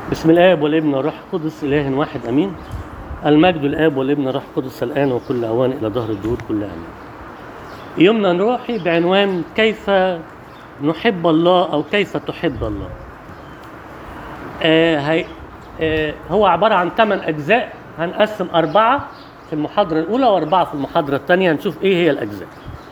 بسم الآب والابن والروح القدس إله واحد أمين المجد الآب والابن والروح القدس الآن وكل أوان إلى ظهر الدهور كلها أمين يومنا نروحي بعنوان كيف نحب الله أو كيف تحب الله آه هي آه هو عبارة عن ثمان أجزاء هنقسم أربعة في المحاضرة الأولى وأربعة في المحاضرة الثانية نشوف إيه هي الأجزاء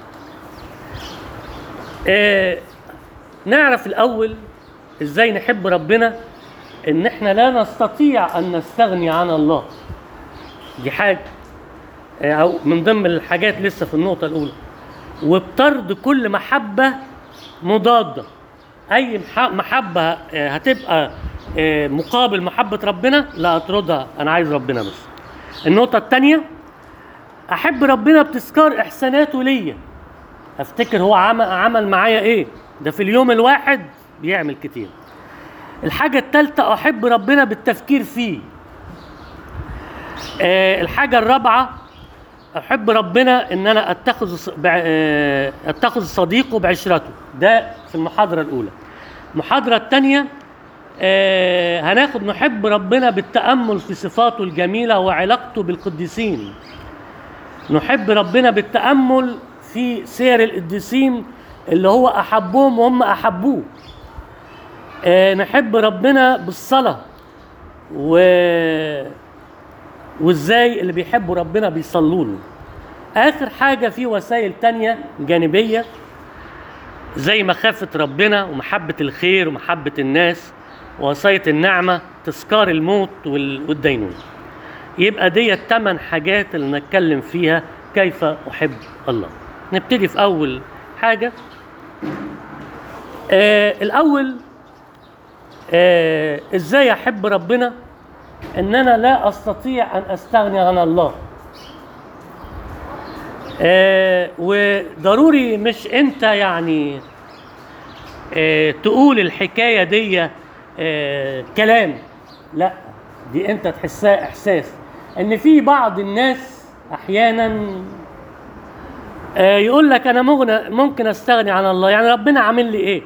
آه نعرف الأول إزاي نحب ربنا ان احنا لا نستطيع ان نستغني عن الله دي حاجه او من ضمن الحاجات لسه في النقطه الاولى وبطرد كل محبه مضاده اي محبه هتبقى مقابل محبه ربنا لا اطردها انا عايز ربنا بس النقطه الثانيه احب ربنا بتذكار احساناته ليا افتكر هو عمل عمل معايا ايه ده في اليوم الواحد بيعمل كتير الحاجة الثالثة أحب ربنا بالتفكير فيه أه الحاجة الرابعة أحب ربنا إن أنا أتخذ أه أتخذ صديقه بعشرته ده في المحاضرة الأولى المحاضرة الثانية أه هناخد نحب ربنا بالتأمل في صفاته الجميلة وعلاقته بالقديسين نحب ربنا بالتأمل في سير القديسين اللي هو أحبهم وهم أحبوه آه نحب ربنا بالصلاة و... وازاي اللي بيحبوا ربنا بيصلوا له اخر حاجة في وسائل تانية جانبية زي مخافة ربنا ومحبة الخير ومحبة الناس ووصاية النعمة تذكار الموت وال... والدينون يبقى دي الثمان حاجات اللي نتكلم فيها كيف أحب الله نبتدي في أول حاجة آه الأول آه ازاي احب ربنا ان انا لا استطيع ان استغني عن الله آه وضروري مش انت يعني آه تقول الحكايه دي آه كلام لا دي انت تحسها احساس ان في بعض الناس احيانا آه يقول لك انا ممكن استغني عن الله يعني ربنا عامل لي ايه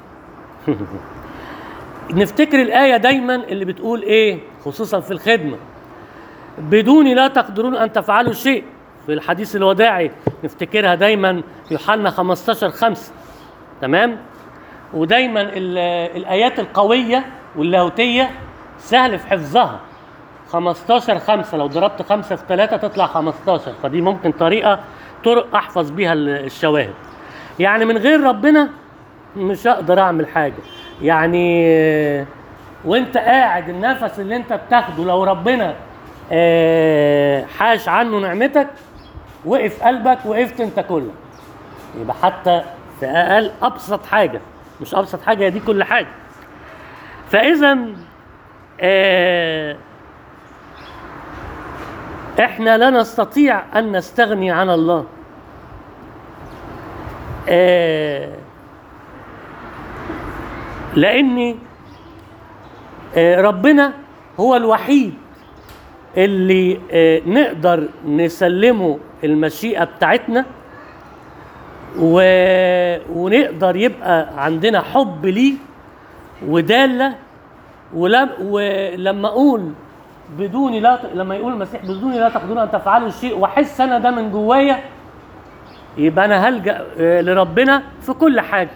نفتكر الآية دايما اللي بتقول إيه خصوصا في الخدمة بدوني لا تقدرون أن تفعلوا شيء في الحديث الوداعي نفتكرها دايما يوحنا 15 5 تمام ودايما الآيات القوية واللاهوتية سهل في حفظها 15 5 لو ضربت 5 في 3 تطلع 15 فدي ممكن طريقة طرق أحفظ بيها الشواهد يعني من غير ربنا مش هقدر أعمل حاجة يعني وانت قاعد النفس اللي انت بتاخده لو ربنا حاش عنه نعمتك وقف قلبك وقفت انت كلك يبقى حتى في اقل ابسط حاجه مش ابسط حاجه دي كل حاجه فاذا احنا لا نستطيع ان نستغني عن الله لان ربنا هو الوحيد اللي نقدر نسلمه المشيئه بتاعتنا و... ونقدر يبقى عندنا حب ليه وداله ولم... ولما اقول بدوني لا لما يقول المسيح بدوني لا تقدرون ان تفعلوا شيء واحس انا ده من جوايا يبقى انا هلجا لربنا في كل حاجه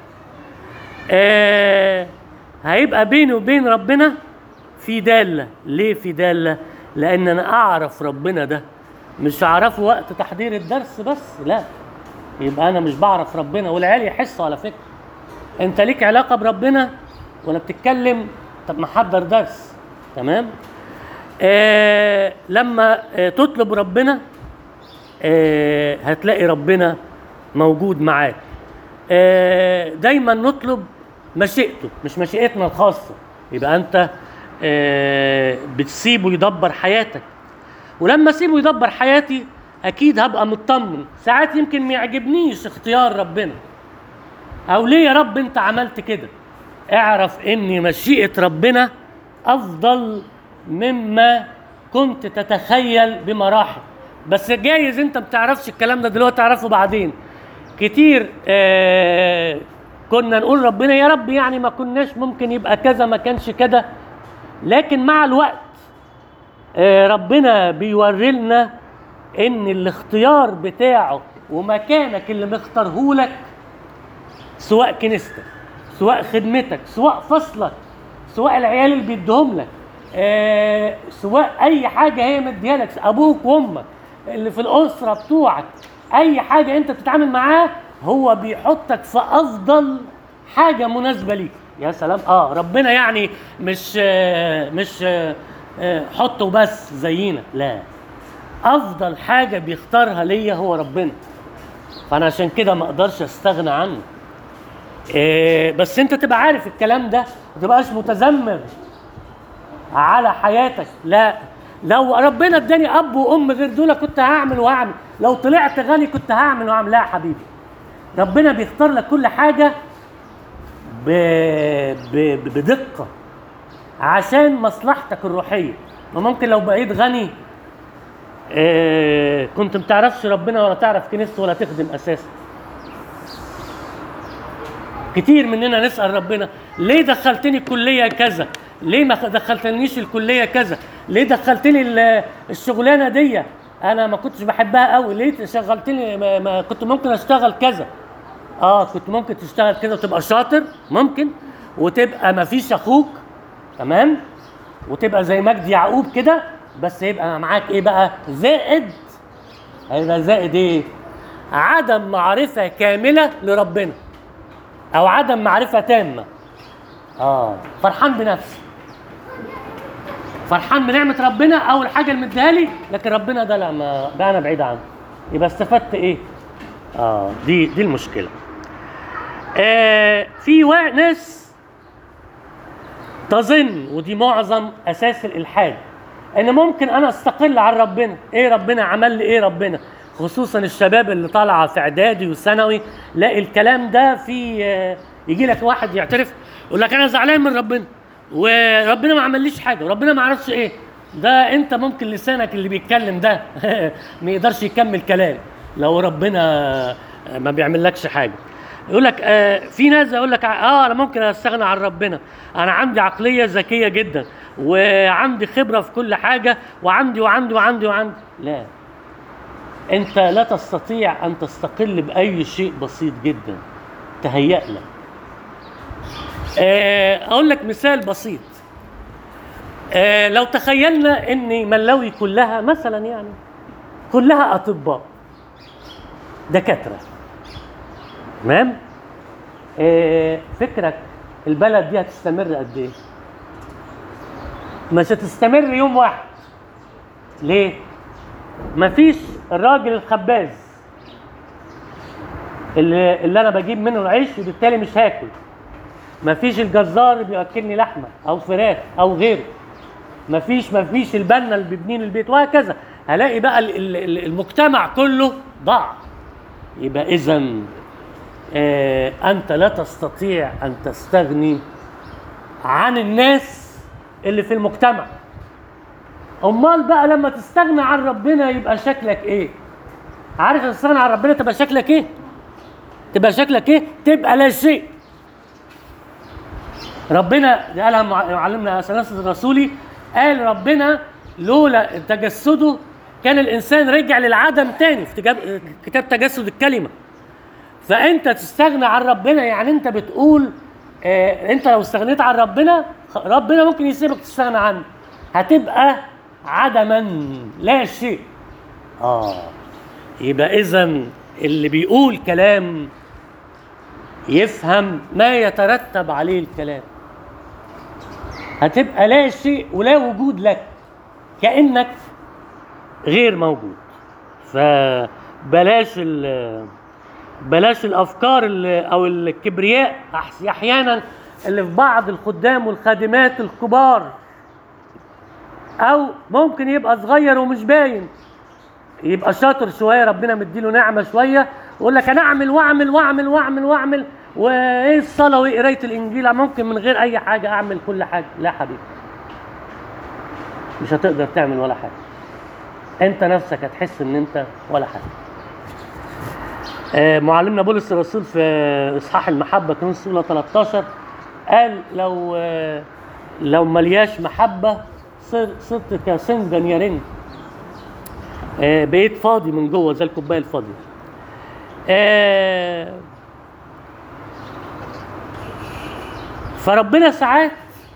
آه هيبقى بيني وبين ربنا في دالة ليه في دالة لأن أنا أعرف ربنا ده مش أعرفه وقت تحضير الدرس بس لا يبقى أنا مش بعرف ربنا والعيال يحسوا على فكرة أنت ليك علاقة بربنا ولا بتتكلم طب ما حضر درس تمام آه لما آه تطلب ربنا آه هتلاقي ربنا موجود معاك آه دايما نطلب مشيئته مش مشيئتنا الخاصة يبقى أنت آه بتسيبه يدبر حياتك ولما أسيبه يدبر حياتي أكيد هبقى مطمن ساعات يمكن ما يعجبنيش اختيار ربنا أو ليه يا رب أنت عملت كده اعرف إن مشيئة ربنا أفضل مما كنت تتخيل بمراحل بس جايز انت ما بتعرفش الكلام ده دلوقتي تعرفه بعدين كتير آه كنا نقول ربنا يا رب يعني ما كناش ممكن يبقى كذا ما كانش كده لكن مع الوقت آه، ربنا بيوري لنا ان الاختيار بتاعه ومكانك اللي مختاره لك سواء كنيستك سواء خدمتك سواء فصلك سواء العيال اللي بيديهم لك آه، سواء اي حاجه هي مديها لك ابوك وامك اللي في الاسره بتوعك اي حاجه انت بتتعامل معاه هو بيحطك في افضل حاجه مناسبه ليك يا سلام اه ربنا يعني مش آه، مش آه، آه، حطه بس زينا لا افضل حاجه بيختارها ليا هو ربنا فانا عشان كده ما اقدرش استغنى عنه إيه بس انت تبقى عارف الكلام ده ما تبقاش متذمر على حياتك لا لو ربنا اداني اب وام غير دول كنت هعمل وهعمل لو طلعت غني كنت هعمل وهعمل لا يا حبيبي ربنا بيختار لك كل حاجه ب... ب... بدقه عشان مصلحتك الروحيه ما ممكن لو بقيت غني إيه كنت ما تعرفش ربنا ولا تعرف كنيسته ولا تخدم اساسا كتير مننا نسال ربنا ليه دخلتني الكليه كذا ليه ما دخلتنيش الكليه كذا ليه دخلتني ال- الشغلانه دي انا ما كنتش بحبها قوي ليه شغلتني ما, ما كنت ممكن اشتغل كذا اه كنت ممكن تشتغل كده وتبقى شاطر ممكن وتبقى ما فيش اخوك تمام وتبقى زي مجدي يعقوب كده بس يبقى معاك ايه بقى زائد هيبقى زائد ايه عدم معرفه كامله لربنا او عدم معرفه تامه اه فرحان بنفسي فرحان بنعمه ربنا اول حاجه اللي مديها لي لكن ربنا ده لا ما ده انا بعيد عنه يبقى استفدت ايه اه دي دي المشكله آه في وا- ناس تظن ودي معظم اساس الالحاد ان ممكن انا استقل عن ربنا ايه ربنا عمل لي ايه ربنا خصوصا الشباب اللي طالعه في اعدادي وثانوي لا الكلام ده في آه، يجي لك واحد يعترف يقول لك انا زعلان من ربنا وربنا ما عمليش حاجه وربنا ما عرفش ايه ده انت ممكن لسانك اللي بيتكلم ده ما يقدرش يكمل كلام لو ربنا ما بيعملكش حاجه يقول لك آه في ناس يقول لك اه انا ممكن استغنى عن ربنا انا عندي عقليه ذكيه جدا وعندي خبره في كل حاجه وعندي وعندي وعندي وعندي لا انت لا تستطيع ان تستقل باي شيء بسيط جدا تهيأ لك آه، اقول لك مثال بسيط آه، لو تخيلنا ان ملاوي كلها مثلا يعني كلها اطباء دكاتره تمام آه، فكرك البلد دي هتستمر قد ايه مش هتستمر يوم واحد ليه مفيش الراجل الخباز اللي, اللي انا بجيب منه العيش وبالتالي مش هاكل مفيش الجزار اللي بياكلني لحمه او فراخ او غيره مفيش مفيش البنا اللي بيبني لي البيت وهكذا هلاقي بقى ال- ال- ال- المجتمع كله ضاع يبقى اذا آه انت لا تستطيع ان تستغني عن الناس اللي في المجتمع امال بقى لما تستغنى عن ربنا يبقى شكلك ايه عارف تستغنى عن ربنا تبقى شكلك ايه تبقى شكلك ايه تبقى لا شيء ربنا دي قالها مع- معلمنا سلاسل الرسولي قال ربنا لولا تجسده كان الانسان رجع للعدم تاني في تجاب- كتاب تجسد الكلمه فانت تستغنى عن ربنا يعني انت بتقول آه انت لو استغنيت عن ربنا خ- ربنا ممكن يسيبك تستغنى عنه هتبقى عدما لا شيء اه يبقى اذا اللي بيقول كلام يفهم ما يترتب عليه الكلام هتبقى لا شيء ولا وجود لك كانك غير موجود فبلاش ال بلاش الافكار اللي او الكبرياء أحس- احيانا اللي في بعض الخدام والخادمات الكبار او ممكن يبقى صغير ومش باين يبقى شاطر شويه ربنا مديله نعمه شويه ويقول لك انا اعمل واعمل واعمل واعمل واعمل وايه الصلاه وايه قرايه الانجيل ممكن من غير اي حاجه اعمل كل حاجه لا حبيبي مش هتقدر تعمل ولا حاجه انت نفسك هتحس ان انت ولا حاجه آه، معلمنا بولس الرسول في اصحاح المحبه كنوز الاولى 13 قال لو آه، لو ملياش محبة صر صرت كسنجا يرن آه بقيت فاضي من جوه زي الكوباية الفاضية آه فربنا ساعات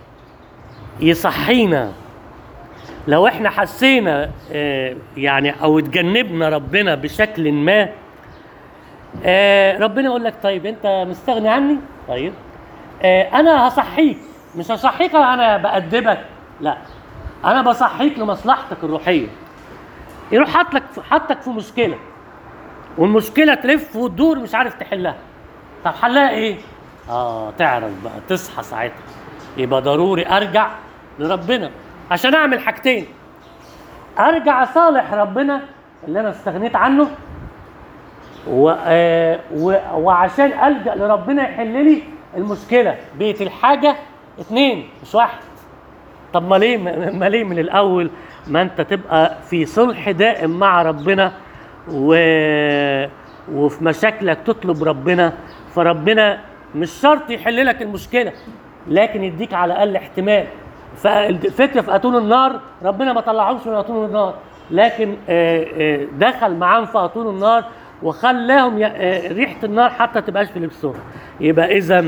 يصحينا لو احنا حسينا آه، يعني او اتجنبنا ربنا بشكل ما آه، ربنا يقول لك طيب انت مستغني عني طيب آه، انا هصحيك مش هصحيك انا بأدبك لا انا بصحيك لمصلحتك الروحيه يروح حاطلك حاطك في مشكله والمشكله تلف وتدور مش عارف تحلها طب حلها ايه اه تعرف بقى تصحى ساعتها يبقى ضروري ارجع لربنا عشان اعمل حاجتين ارجع اصالح ربنا اللي انا استغنيت عنه و... آه، و... وعشان الجا لربنا يحل لي المشكله بقت الحاجه اتنين مش واحد طب ما ليه ما ليه من الاول ما انت تبقى في صلح دائم مع ربنا و... وفي مشاكلك تطلب ربنا فربنا مش شرط يحل لك المشكله لكن يديك على الاقل احتمال فالفكره في اتون النار ربنا ما طلعهمش من اتون النار لكن آه، آه، دخل معاهم في اتون النار وخلاهم ي- آه، ريحه النار حتى تبقاش في لبسهم يبقى اذا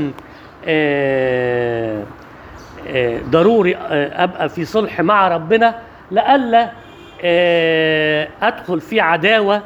آه، آه، ضروري آه، ابقى في صلح مع ربنا لئلا آه، ادخل في عداوه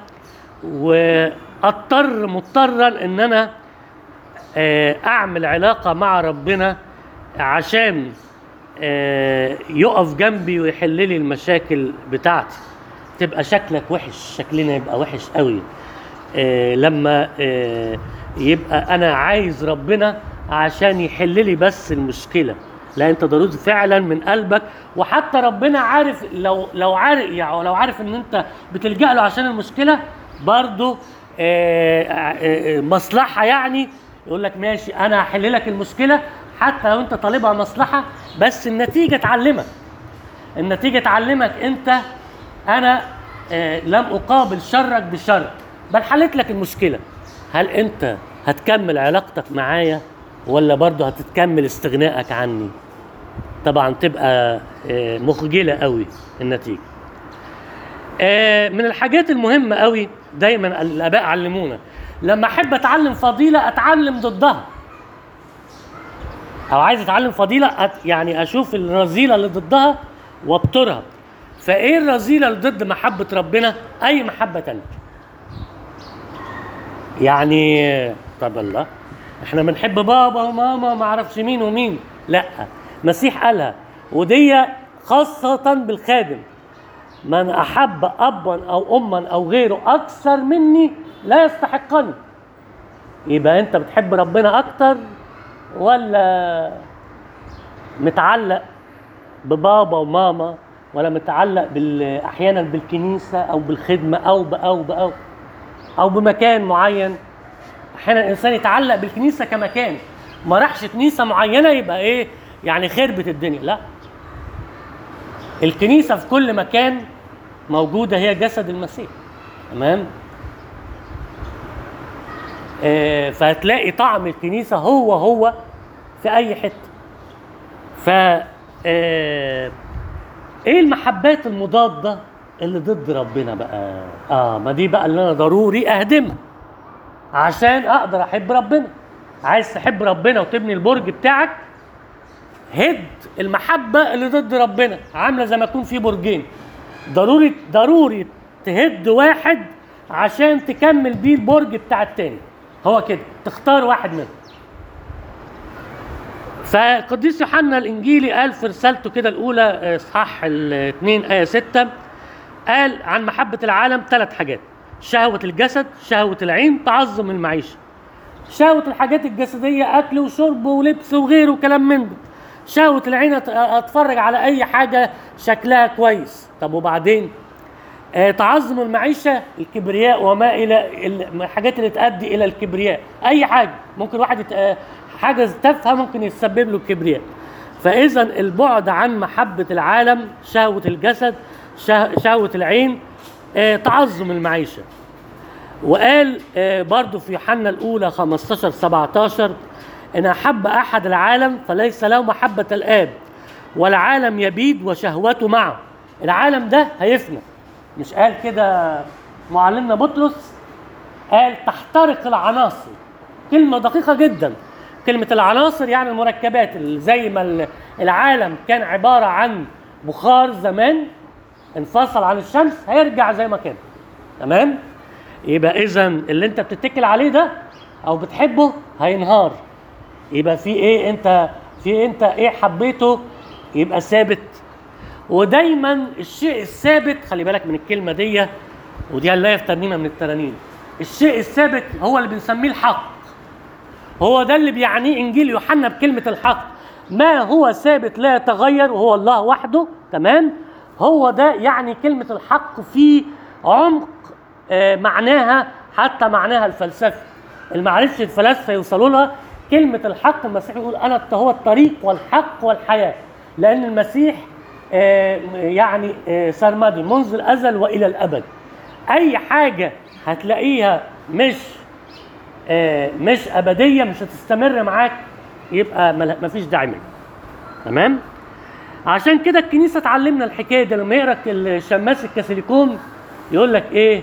واضطر مضطرا ان انا آه، اعمل علاقه مع ربنا عشان آه، يقف جنبي ويحل لي المشاكل بتاعتي تبقى شكلك وحش شكلنا يبقى وحش قوي آه، لما آه، يبقى انا عايز ربنا عشان يحل لي بس المشكله لا انت ضروري فعلا من قلبك وحتى ربنا عارف لو لو عارف يعني لو عارف ان انت بتلجأ له عشان المشكله برضه آه، آه، آه، مصلحه يعني يقول لك ماشي انا هحل لك المشكله حتى لو انت طالبها مصلحه بس النتيجه تعلمك النتيجه تعلمك انت انا آه، لم اقابل شرك بشر بل حلت لك المشكله هل انت هتكمل علاقتك معايا ولا برضه هتتكمل استغنائك عني طبعا تبقى آه، مخجله قوي النتيجه آه، من الحاجات المهمه قوي دايما الاباء علمونا لما احب اتعلم فضيله اتعلم ضدها او عايز اتعلم فضيله أت يعني اشوف الرذيله اللي ضدها وابطرها فايه الرذيله اللي ضد محبه ربنا اي محبه تانية يعني طب الله احنا بنحب بابا وماما ما اعرفش مين ومين لا مسيح قالها ودي خاصة بالخادم من أحب أبا أو أما أو غيره أكثر مني لا يستحقني يبقى أنت بتحب ربنا أكتر ولا متعلق ببابا وماما ولا متعلق بال احيانا بالكنيسه او بالخدمه او ب او ب او او بمكان معين احيانا الانسان يتعلق بالكنيسه كمكان ما راحش كنيسه معينه يبقى ايه يعني خربت الدنيا لا الكنيسه في كل مكان موجوده هي جسد المسيح تمام آه، فهتلاقي طعم الكنيسه هو هو في اي حته ف آه، ايه المحبات المضاده اللي ضد ربنا بقى اه ما دي بقى اللي انا ضروري اهدمها عشان اقدر احب ربنا عايز تحب ربنا وتبني البرج بتاعك هد المحبه اللي ضد ربنا عامله زي ما يكون في برجين ضروري ضروري تهد واحد عشان تكمل بيه البرج بتاع التاني هو كده تختار واحد منهم فقديس يوحنا الانجيلي قال في رسالته كده الاولى اصحاح الاثنين ايه 6 قال عن محبه العالم ثلاث حاجات شهوه الجسد شهوه العين تعظم المعيشه شهوه الحاجات الجسديه اكل وشرب ولبس وغيره وكلام من ده شهوه العين أت- اتفرج على اي حاجه شكلها كويس طب وبعدين آه، تعظم المعيشه الكبرياء وما الى ال- الحاجات اللي تؤدي الى الكبرياء اي حاجه ممكن واحد يت... آه، حاجه تافهه ممكن يسبب له الكبرياء فاذا البعد عن محبه العالم شهوه الجسد شه- شهوه العين آه، تعظم المعيشه وقال آه، برضو في يوحنا الاولى 15 17 ان احب احد العالم فليس له محبه الاب والعالم يبيد وشهوته معه العالم ده هيفنى مش قال كده معلمنا بطرس قال تحترق العناصر كلمة دقيقة جدا كلمة العناصر يعني المركبات اللي زي ما ال- العالم كان عبارة عن بخار زمان انفصل عن الشمس هيرجع زي ما كان تمام يبقى اذا اللي انت بتتكل عليه ده او بتحبه هينهار يبقى في ايه انت في انت ايه حبيته يبقى ثابت ودايما الشيء الثابت خلي بالك من الكلمه دي ودي هنلاقيها في ترنيمه من الترانيم الشيء الثابت هو اللي بنسميه الحق هو ده اللي بيعنيه انجيل يوحنا بكلمه الحق ما هو ثابت لا يتغير وهو الله وحده تمام هو ده يعني كلمه الحق في عمق آه، معناها حتى معناها الفلسفي المعرفة الفلاسفه يوصلوا لها كلمه الحق المسيح يقول انا هو الطريق والحق والحياه لان المسيح آه، يعني آه، سرمدي منذ الازل والى الابد اي حاجه هتلاقيها مش آه، مش ابديه مش هتستمر معاك يبقى مل- مفيش داعي منها تمام عشان كده الكنيسه تعلمنا الحكايه دي لما يقرا الشماس الكاثوليكون يقول لك ايه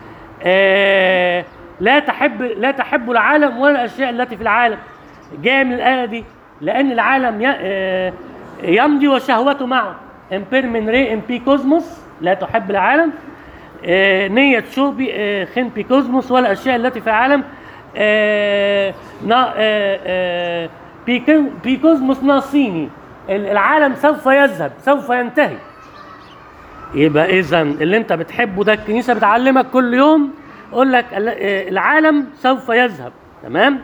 آه لا تحب لا تحب العالم ولا الاشياء التي في العالم جايه من الايه دي لان العالم ي- آه، يمضي وشهوته معه امبير من ري ام بي كوزموس لا تحب العالم آه، نية شو بي آه، خن بي كوزموس ولا الاشياء التي في العالم آه، نا- آه، آه، بيكو- بيكوزموس ناصيني ال- العالم سوف يذهب سوف ينتهي يبقى اذا اللي انت بتحبه ده الكنيسه بتعلمك كل يوم يقول لك ال- آه، العالم سوف يذهب تمام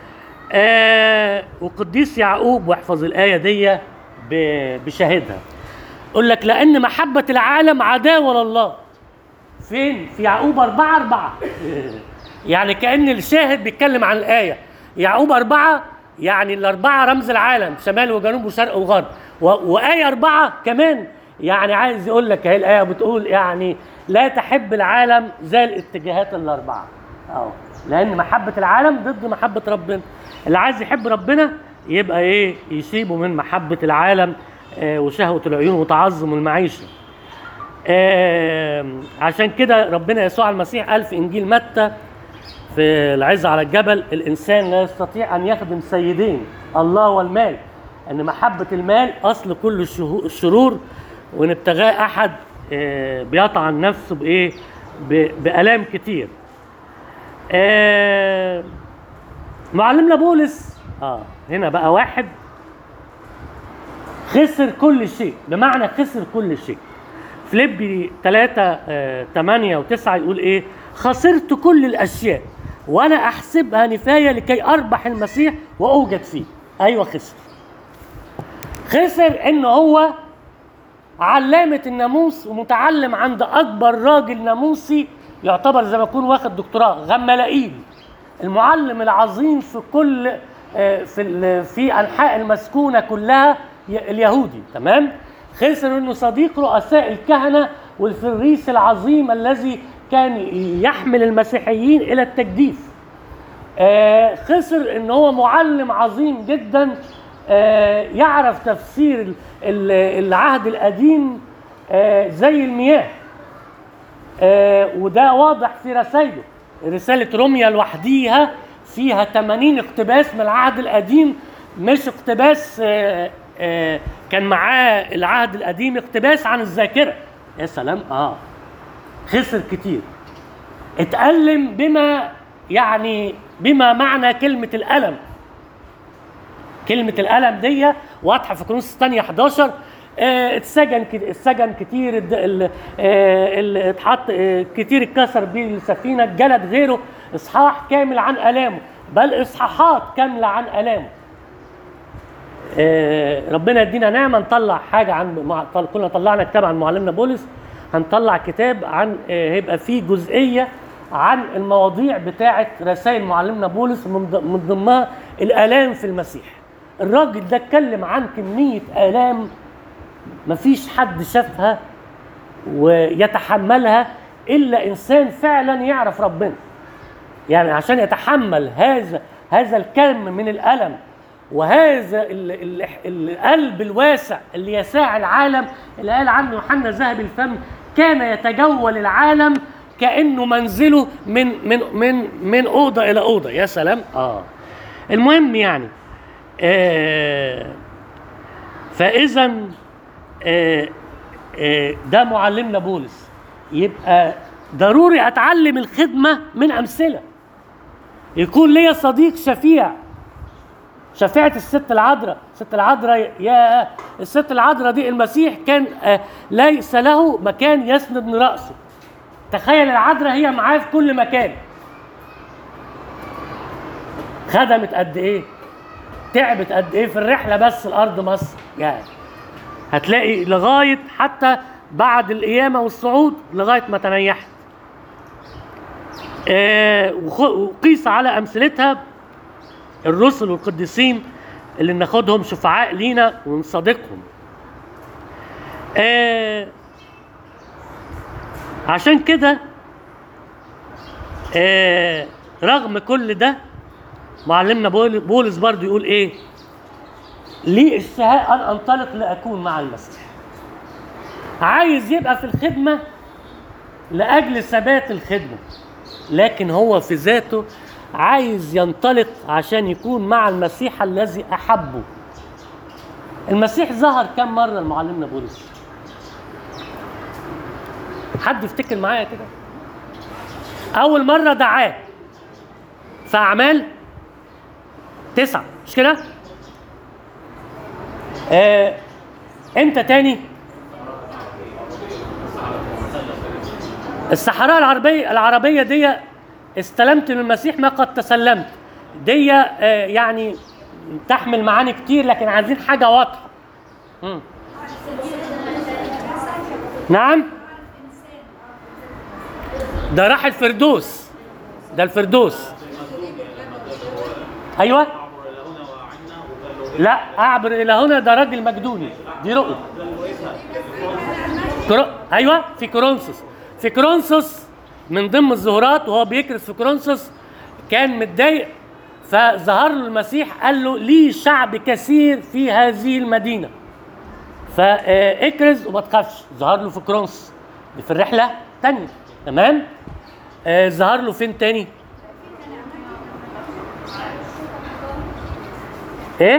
آه وقديس يعقوب واحفظ الايه دي ب- بشاهدها يقول لك لان محبه العالم عداوه لله فين في يعقوب أربعة أربعة يعني كأن الشاهد بيتكلم عن الآية يعقوب أربعة يعني الأربعة رمز العالم شمال وجنوب وشرق وغرب و... وآية أربعة كمان يعني عايز يقول لك هي الآية بتقول يعني لا تحب العالم زي الاتجاهات الأربعة أهو لأن محبة العالم ضد محبة ربنا اللي عايز يحب ربنا يبقى إيه يسيبه من محبة العالم آه، وشهوة العيون وتعظم المعيشة آم، عشان كده ربنا يسوع المسيح قال في انجيل متى في العزة على الجبل الانسان لا يستطيع ان يخدم سيدين الله والمال ان محبه المال اصل كل الشهو- الشرور وان ابتغاء احد آه، بيطعن نفسه بايه ب- بالام كتير آه، معلمنا بولس اه هنا بقى واحد خسر كل شيء بمعنى خسر كل شيء فيليبي 3 8 و9 يقول ايه خسرت كل الاشياء وانا احسبها نفايه لكي اربح المسيح واوجد فيه ايوه خسر خسر ان هو علامة الناموس ومتعلم عند أكبر راجل ناموسي يعتبر زي ما يكون واخد دكتوراه غمالائيل المعلم العظيم في كل آه، في ال- في أنحاء المسكونة كلها ي- اليهودي تمام خسر انه صديق رؤساء الكهنة والفريس العظيم الذي كان يحمل المسيحيين إلى التجديف آه، خسر ان هو معلم عظيم جدا آه، يعرف تفسير ال- ال- العهد القديم آه، زي المياه آه، وده واضح في رسائله رسالة روميا لوحديها فيها 80 اقتباس من العهد القديم مش اقتباس آه، آه، كان معاه العهد القديم اقتباس عن الذاكرة يا سلام اه خسر كتير اتألم بما يعني بما معنى كلمة الألم كلمة الألم دي واضحة في كورنثوس الثانية 11 آه، اتسجن كت- اتسجن كتير الد- ال- آه، ال- اتحط آه، كتير اتكسر بيه السفينة اتجلد غيره إصحاح كامل عن آلامه بل إصحاحات كاملة عن آلامه آه، ربنا يدينا نعمه نطلع حاجه عن مع- طل- كنا طلعنا كتاب عن معلمنا بولس هنطلع كتاب عن آه، هيبقى فيه جزئيه عن المواضيع بتاعه رسائل معلمنا بولس من ض- من ضمنها الالام في المسيح الراجل ده اتكلم عن كميه الام مفيش حد شافها ويتحملها الا انسان فعلا يعرف ربنا يعني عشان يتحمل هذا هذا الكم من الالم وهذا ال- ال- القلب الواسع اللي يساع العالم اللي قال عنه يوحنا ذهب الفم كان يتجول العالم كانه منزله من من من من اوضه الى اوضه يا سلام اه المهم يعني آه فاذا آه آه ده معلمنا بولس يبقى ضروري اتعلم الخدمه من امثله يكون ليا صديق شفيع شفيعة الست العذراء الست العذراء يا الست العذراء دي المسيح كان آه، ليس له مكان يسند من رأسه تخيل العذراء هي معاه في كل مكان خدمت قد ايه تعبت قد ايه في الرحلة بس الأرض مصر يعني هتلاقي لغاية حتى بعد القيامة والصعود لغاية ما تنيحت آه، وخ- وقيس على أمثلتها الرسل والقديسين اللي ناخدهم شفعاء لينا ونصادقهم آه عشان كده آه رغم كل ده معلمنا بول- بولس برضو يقول ايه لي اشتهاء ان انطلق لاكون مع المسيح عايز يبقى في الخدمه لاجل ثبات الخدمه لكن هو في ذاته عايز ينطلق عشان يكون مع المسيح الذي احبه المسيح ظهر كم مره لمعلمنا بولس حد يفتكر معايا كده اول مره دعاه في اعمال تسعة مش كده آه، امتى تاني الصحراء العربية العربية دي استلمت من المسيح ما قد تسلمت دي آه، يعني تحمل معاني كتير لكن عايزين حاجة واضحة مم. نعم ده راح الفردوس ده الفردوس ايوه لا اعبر الى هنا ده راجل مجدوني دي رؤية كرو... ايوه في كورنثوس في كورنثوس من ضمن الظهورات وهو بيكرس في كورنثوس كان متضايق فظهر له المسيح قال له لي شعب كثير في هذه المدينه فاكرز وما تخافش ظهر له في كورنثوس دي في الرحله تانية تمام آه، ظهر له فين تاني ايه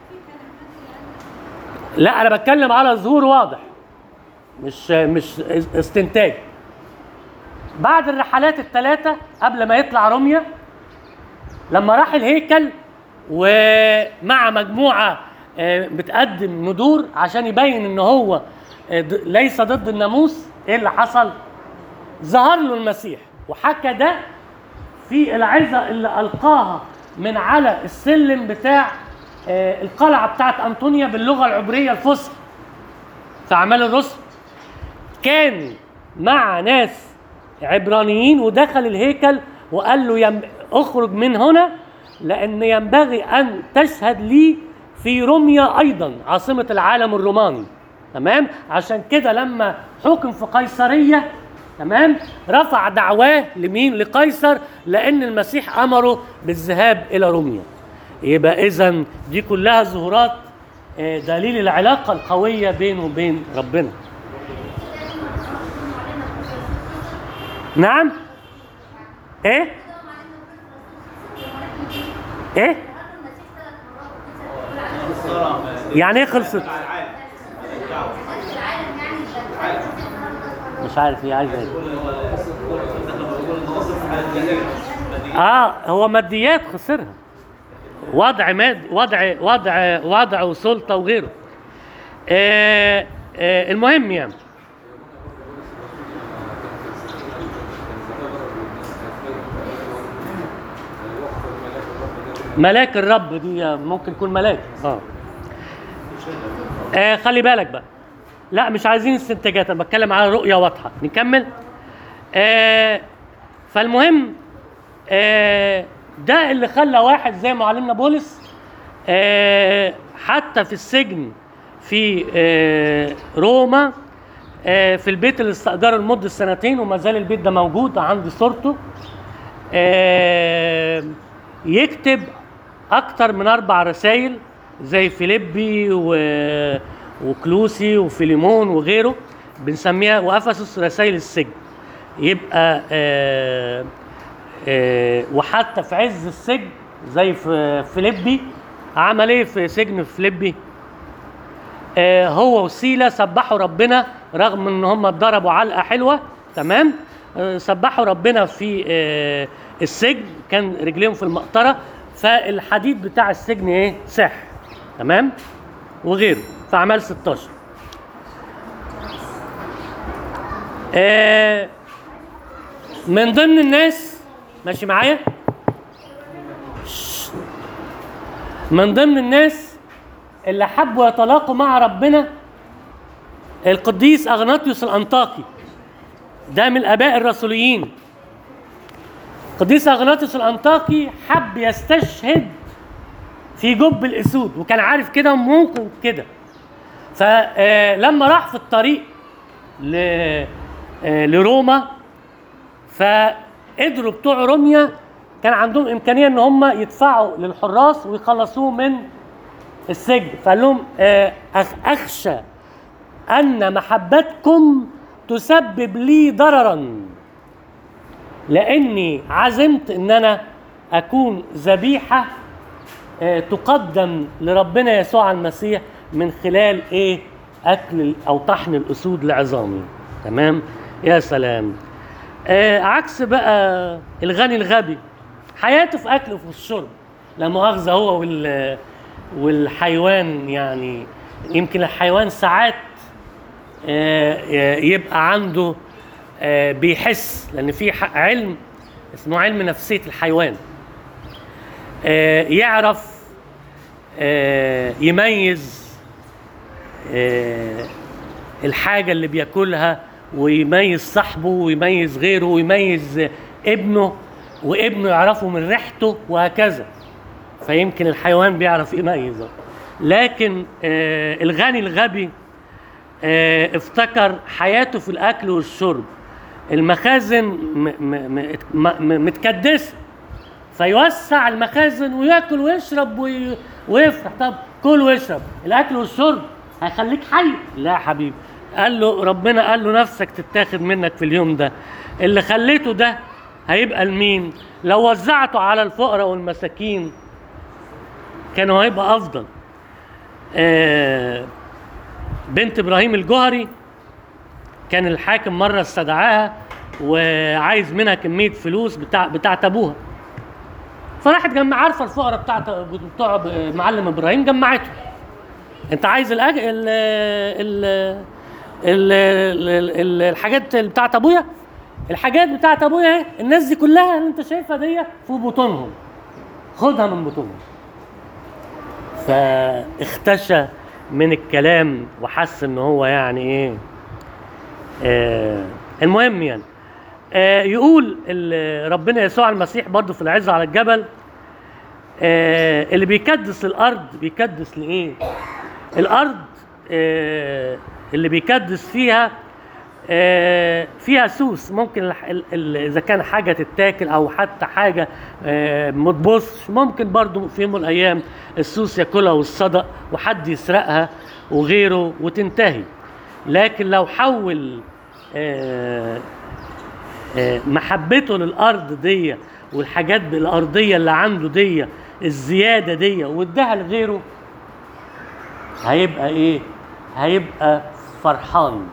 لا انا بتكلم على ظهور واضح مش مش استنتاج بعد الرحلات الثلاثة قبل ما يطلع روميا لما راح الهيكل ومع مجموعة آه، بتقدم ندور عشان يبين ان هو آه، ض- ليس ضد الناموس ايه اللي حصل؟ ظهر له المسيح وحكى ده في العظة اللي ألقاها من على السلم بتاع آه، القلعة بتاعت أنطونيا باللغة العبرية الفصحى في أعمال الرسل كان مع ناس عبرانيين ودخل الهيكل وقال له يم... اخرج من هنا لأن ينبغي أن تشهد لي في روميا أيضا عاصمة العالم الروماني تمام عشان كده لما حكم في قيصرية تمام رفع دعواه لمين لقيصر لأن المسيح أمره بالذهاب إلى روميا يبقى إذا دي كلها ظهورات آه، دليل العلاقة القوية بينه وبين ربنا نعم ايه ايه يعني ايه خلصت مش عارف هي عايزه ايه اه هو ماديات خسرها وضع ماد وضع وضع وضع وسلطه وغيره آه آه المهم يعني ملاك الرب دي ممكن يكون ملاك اه آه خلي بالك بقى لا مش عايزين استنتاجات انا بتكلم على رؤيه واضحه نكمل آه فالمهم آه ده اللي خلى واحد زي معلمنا بولس آه حتى في السجن في آه روما آه في البيت اللي استأجره لمدة سنتين وما زال البيت ده موجود عندي صورته آه يكتب اكتر من اربع رسائل زي فيليبي و... وكلوسي وفيليمون وغيره بنسميها وافسس رسائل السجن يبقى آه آه وحتى في عز السجن زي في فيليبي عمل ايه في سجن فيليبي آه هو وسيلة سبحوا ربنا رغم ان هم اتضربوا علقة حلوة تمام آه سبحوا ربنا في آه السجن كان رجليهم في المقطرة فالحديد بتاع السجن ايه سح تمام وغيره في اعمال 16 آه من ضمن الناس ماشي معايا شش. من ضمن الناس اللي حبوا يتلاقوا مع ربنا القديس اغناطيوس الانطاكي ده من الاباء الرسوليين القديس اغناطيوس الانطاكي حب يستشهد في جب الاسود وكان عارف كده ممكن كده فلما راح في الطريق ل آه، لروما فقدروا بتوع روميا كان عندهم امكانيه ان هم يدفعوا للحراس ويخلصوه من السجن فقال لهم آه، أخ- اخشى ان محبتكم تسبب لي ضررا لاني عزمت ان انا اكون ذبيحه آه، تقدم لربنا يسوع المسيح من خلال ايه اكل او طحن الاسود لعظامي تمام يا سلام آه عكس بقى الغني الغبي حياته في اكله وفي الشرب لا مؤاخذه هو وال والحيوان يعني يمكن الحيوان ساعات آه، يبقى عنده آه، بيحس لان في ح- علم اسمه علم نفسيه الحيوان آه، يعرف آه، يميز آه، الحاجة اللي بياكلها ويميز صاحبه ويميز غيره ويميز ابنه وابنه يعرفه من ريحته وهكذا فيمكن الحيوان بيعرف يميزه لكن آه، الغني الغبي آه، افتكر حياته في الاكل والشرب المخازن م- م- م- م- متكدسه فيوسع المخازن وياكل ويشرب وي... ويفرح طب كل واشرب الاكل والشرب هيخليك حي لا يا حبيبي قال له ربنا قال له نفسك تتاخد منك في اليوم ده اللي خليته ده هيبقى لمين لو وزعته على الفقراء والمساكين كانوا هيبقى افضل آه بنت ابراهيم الجوهري كان الحاكم مره استدعاها وعايز منها كميه فلوس بتاع بتاعت ابوها فراحت جمع عارفه الفقراء بتاعت بتوع معلم ابراهيم جمعته انت عايز الأج... ال... ال... ال... ال... ال... الحاجات اللي بتاعت ابويا الحاجات بتاعت ابويا اهي الناس دي كلها اللي انت شايفها دي في بطونهم خدها من بطونهم فاختشى من الكلام وحس ان هو يعني ايه آه المهم يعني آه يقول ال- ربنا يسوع المسيح برضو في العزة على الجبل آه اللي بيكدس الارض بيكدس لايه الارض آه اللي بيكدس فيها آه فيها سوس ممكن الح- ال- ال- اذا كان حاجه تتاكل او حتى حاجه آه ما تبصش ممكن برضو في يوم من الايام السوس ياكلها والصدق وحد يسرقها وغيره وتنتهي لكن لو حول آه آه، محبته للارض دي والحاجات الارضيه اللي عنده دي الزياده دي واداها لغيره هيبقى ايه هيبقى فرحان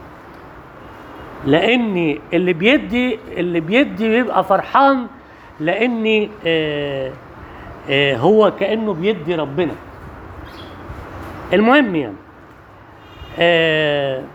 لان اللي بيدي اللي بيدي بيبقى فرحان لان آه آه هو كانه بيدي ربنا المهم يعني آه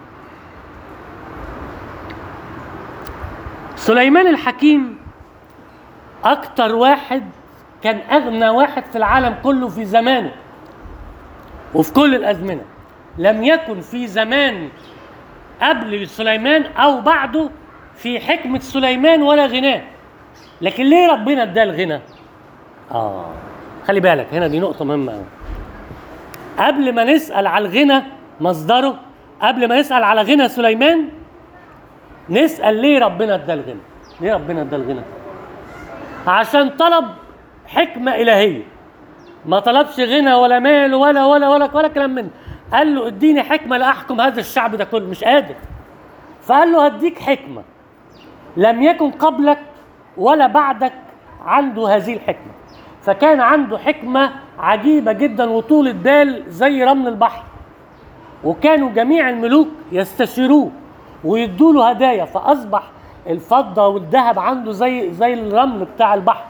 سليمان الحكيم اكتر واحد كان اغنى واحد في العالم كله في زمانه وفي كل الازمنه لم يكن في زمان قبل سليمان او بعده في حكمه سليمان ولا غناه لكن ليه ربنا اداه الغنى اه خلي بالك هنا دي نقطه مهمه قوي قبل ما نسال على الغنى مصدره قبل ما نسال على غنى سليمان نسال ليه ربنا ادى الغنى ليه ربنا ادى الغنى عشان طلب حكمه الهيه ما طلبش غنى ولا مال ولا ولا ولا ولا كلام من قال له اديني حكمه لاحكم هذا الشعب ده كله مش قادر فقال له هديك حكمه لم يكن قبلك ولا بعدك عنده هذه الحكمه فكان عنده حكمه عجيبه جدا وطولة بال زي رمل البحر وكانوا جميع الملوك يستشيروه ويدوا له هدايا فاصبح الفضه والذهب عنده زي زي الرمل بتاع البحر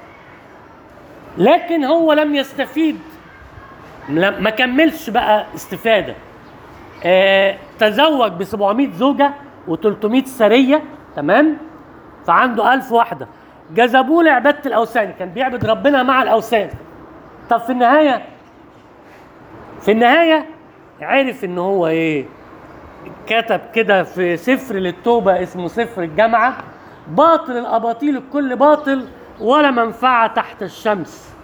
لكن هو لم يستفيد لم- ما كملش بقى استفاده آه تزوج ب 700 زوجه و300 سريه تمام فعنده 1000 واحده جذبوه لعباده الاوثان كان بيعبد ربنا مع الاوثان طب في النهايه في النهايه عرف ان هو ايه كتب كده في سفر للتوبه اسمه سفر الجامعه باطل الاباطيل الكل باطل ولا منفعه تحت الشمس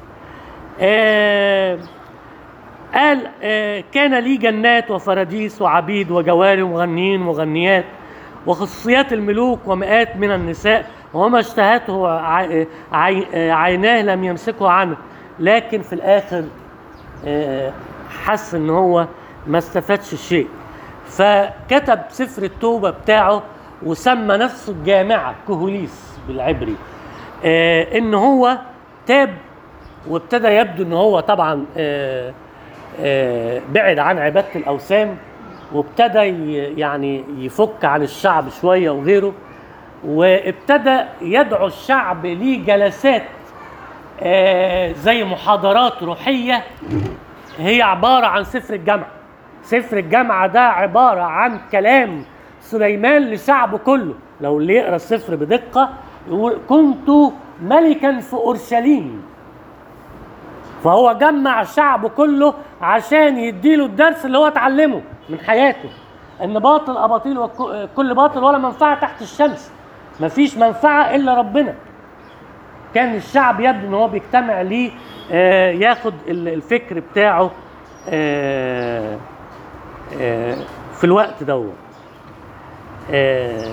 آه قال آه كان لي جنات وفراديس وعبيد وجواري ومغنيين ومغنيات وخصوصيات الملوك ومئات من النساء وما اشتهته عي- عي- عيناه لم يمسكه عنه لكن في الاخر آه، حس ان هو ما استفادش شيء فكتب سفر التوبه بتاعه وسمى نفسه الجامعه كهوليس بالعبري آه، ان هو تاب وابتدى يبدو ان هو طبعا آه، آه، بعد عن عباده الاوثان وابتدى ي- يعني يفك عن الشعب شويه وغيره وابتدى يدعو الشعب لجلسات آه، زي محاضرات روحيه هي عباره عن سفر الجامعه سفر الجامعه ده عباره عن كلام سليمان لشعبه كله لو اللي يقرا السفر بدقه يقول كنت ملكا في اورشليم فهو جمع شعبه كله عشان يديله الدرس اللي هو اتعلمه من حياته ان باطل اباطيل وكل باطل ولا منفعه تحت الشمس مفيش منفعه الا ربنا كان الشعب يبدو ان هو بيجتمع ليه آه، ياخد ال- الفكر بتاعه آه، آه، في الوقت دوت آه،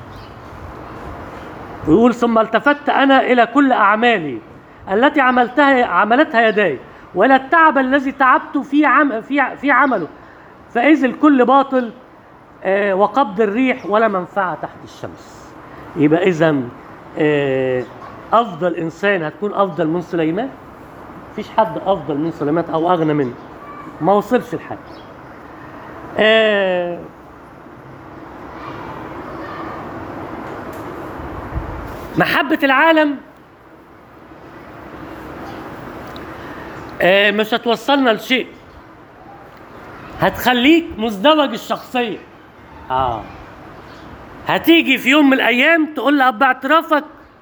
ويقول ثم التفت انا الى كل اعمالي التي عملتها عملتها يداي والى التعب الذي تعبت في عم في في عمله فاذ الكل باطل آه، وقبض الريح ولا منفعه تحت الشمس يبقى اذا افضل انسان هتكون افضل من سليمان مفيش حد افضل من سليمان او اغنى منه ما وصلش لحد آه محبة العالم آه مش هتوصلنا لشيء هتخليك مزدوج الشخصية اه هتيجي في يوم من الايام تقول لأب اعترافك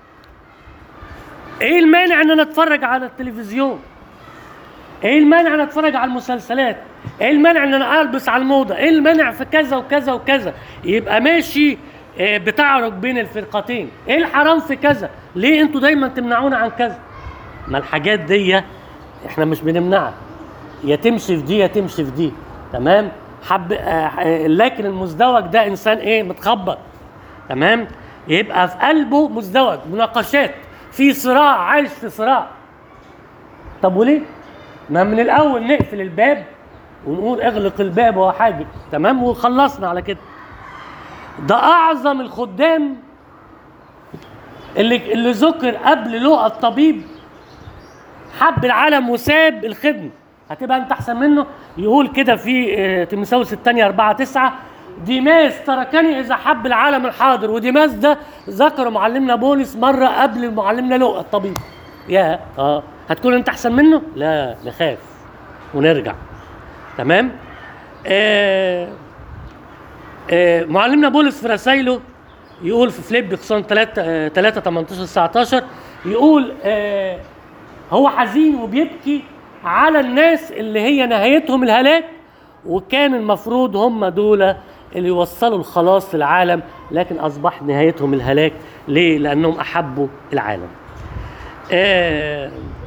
ايه المانع ان انا اتفرج على التلفزيون ايه المانع ان أنا اتفرج على المسلسلات ايه المانع ان انا البس على الموضه ايه المانع في كذا وكذا وكذا يبقى ماشي آه، بتعرج بين الفرقتين ايه الحرام في كذا ليه انتوا دايما تمنعونا عن كذا ما الحاجات دي احنا مش بنمنعها يا تمشي في دي يا تمشي في دي تمام حب آه، آه، لكن المزدوج ده انسان ايه متخبط تمام يبقى في قلبه مزدوج مناقشات في صراع عايش في صراع طب وليه ما من الاول نقفل الباب ونقول اغلق الباب وهو حاجه تمام وخلصنا على كده ده اعظم الخدام اللي اللي ذكر قبل لقى الطبيب حب العالم وساب الخدمه هتبقى انت احسن منه يقول كده في آه، تيموثاوس الثانيه 4 9 ديماس تركني اذا حب العالم الحاضر وديماس ده ذكر معلمنا بولس مره قبل معلمنا لقى الطبيب يا اه هتكون انت احسن منه لا نخاف ونرجع تمام آه آه معلمنا بولس في رسائله يقول في فليب خصوصا 3 3 18 19 يقول آه هو حزين وبيبكي على الناس اللي هي نهايتهم الهلاك وكان المفروض هم دول اللي يوصلوا الخلاص للعالم لكن اصبح نهايتهم الهلاك ليه؟ لانهم احبوا العالم. آه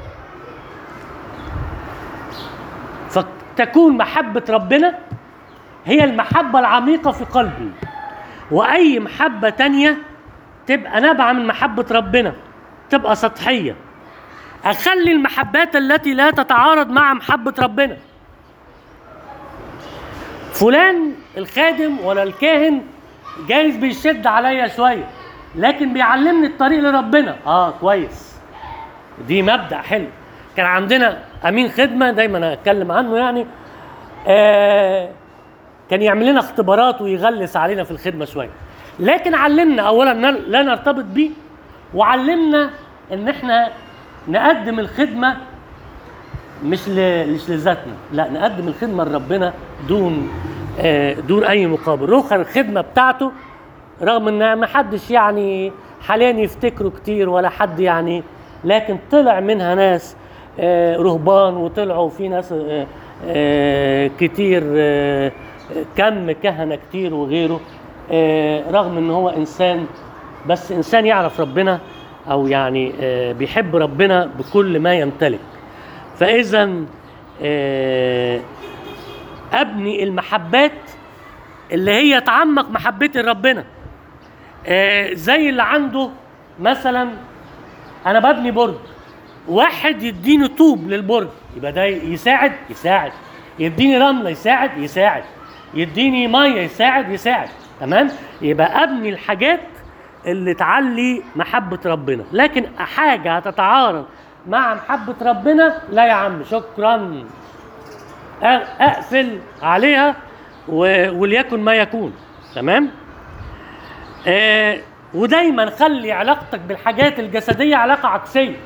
فتكون محبة ربنا هي المحبة العميقة في قلبي وأي محبة تانية تبقى نابعة من محبة ربنا تبقى سطحية اخلي المحبات التي لا تتعارض مع محبه ربنا فلان الخادم ولا الكاهن جايز بيشد عليا شويه لكن بيعلمني الطريق لربنا اه كويس دي مبدا حلو كان عندنا امين خدمه دايما اتكلم عنه يعني آه كان يعمل لنا اختبارات ويغلس علينا في الخدمه شويه لكن علمنا اولا ن- لا نرتبط بيه وعلمنا ان احنا نقدم الخدمه مش ل... مش لذاتنا لا نقدم الخدمه لربنا دون آه دون اي مقابل رخر الخدمه بتاعته رغم ان ما حدش يعني حاليا يفتكره كتير ولا حد يعني لكن طلع منها ناس آه رهبان وطلعوا في ناس آه آه كتير آه كم كهنه كتير وغيره آه رغم ان هو انسان بس انسان يعرف ربنا او يعني آه بيحب ربنا بكل ما يمتلك فاذا آه ابني المحبات اللي هي تعمق محبتي لربنا آه زي اللي عنده مثلا انا ببني برج واحد يديني طوب للبرج يبقى ده يساعد يساعد يديني رمله يساعد يساعد يديني ميه يساعد يساعد تمام يبقى ابني الحاجات اللي تعلي محبه ربنا لكن حاجه هتتعارض مع محبه ربنا لا يا عم شكرا أ- اقفل عليها و- وليكن ما يكون تمام آه ودايما خلي علاقتك بالحاجات الجسديه علاقه عكسيه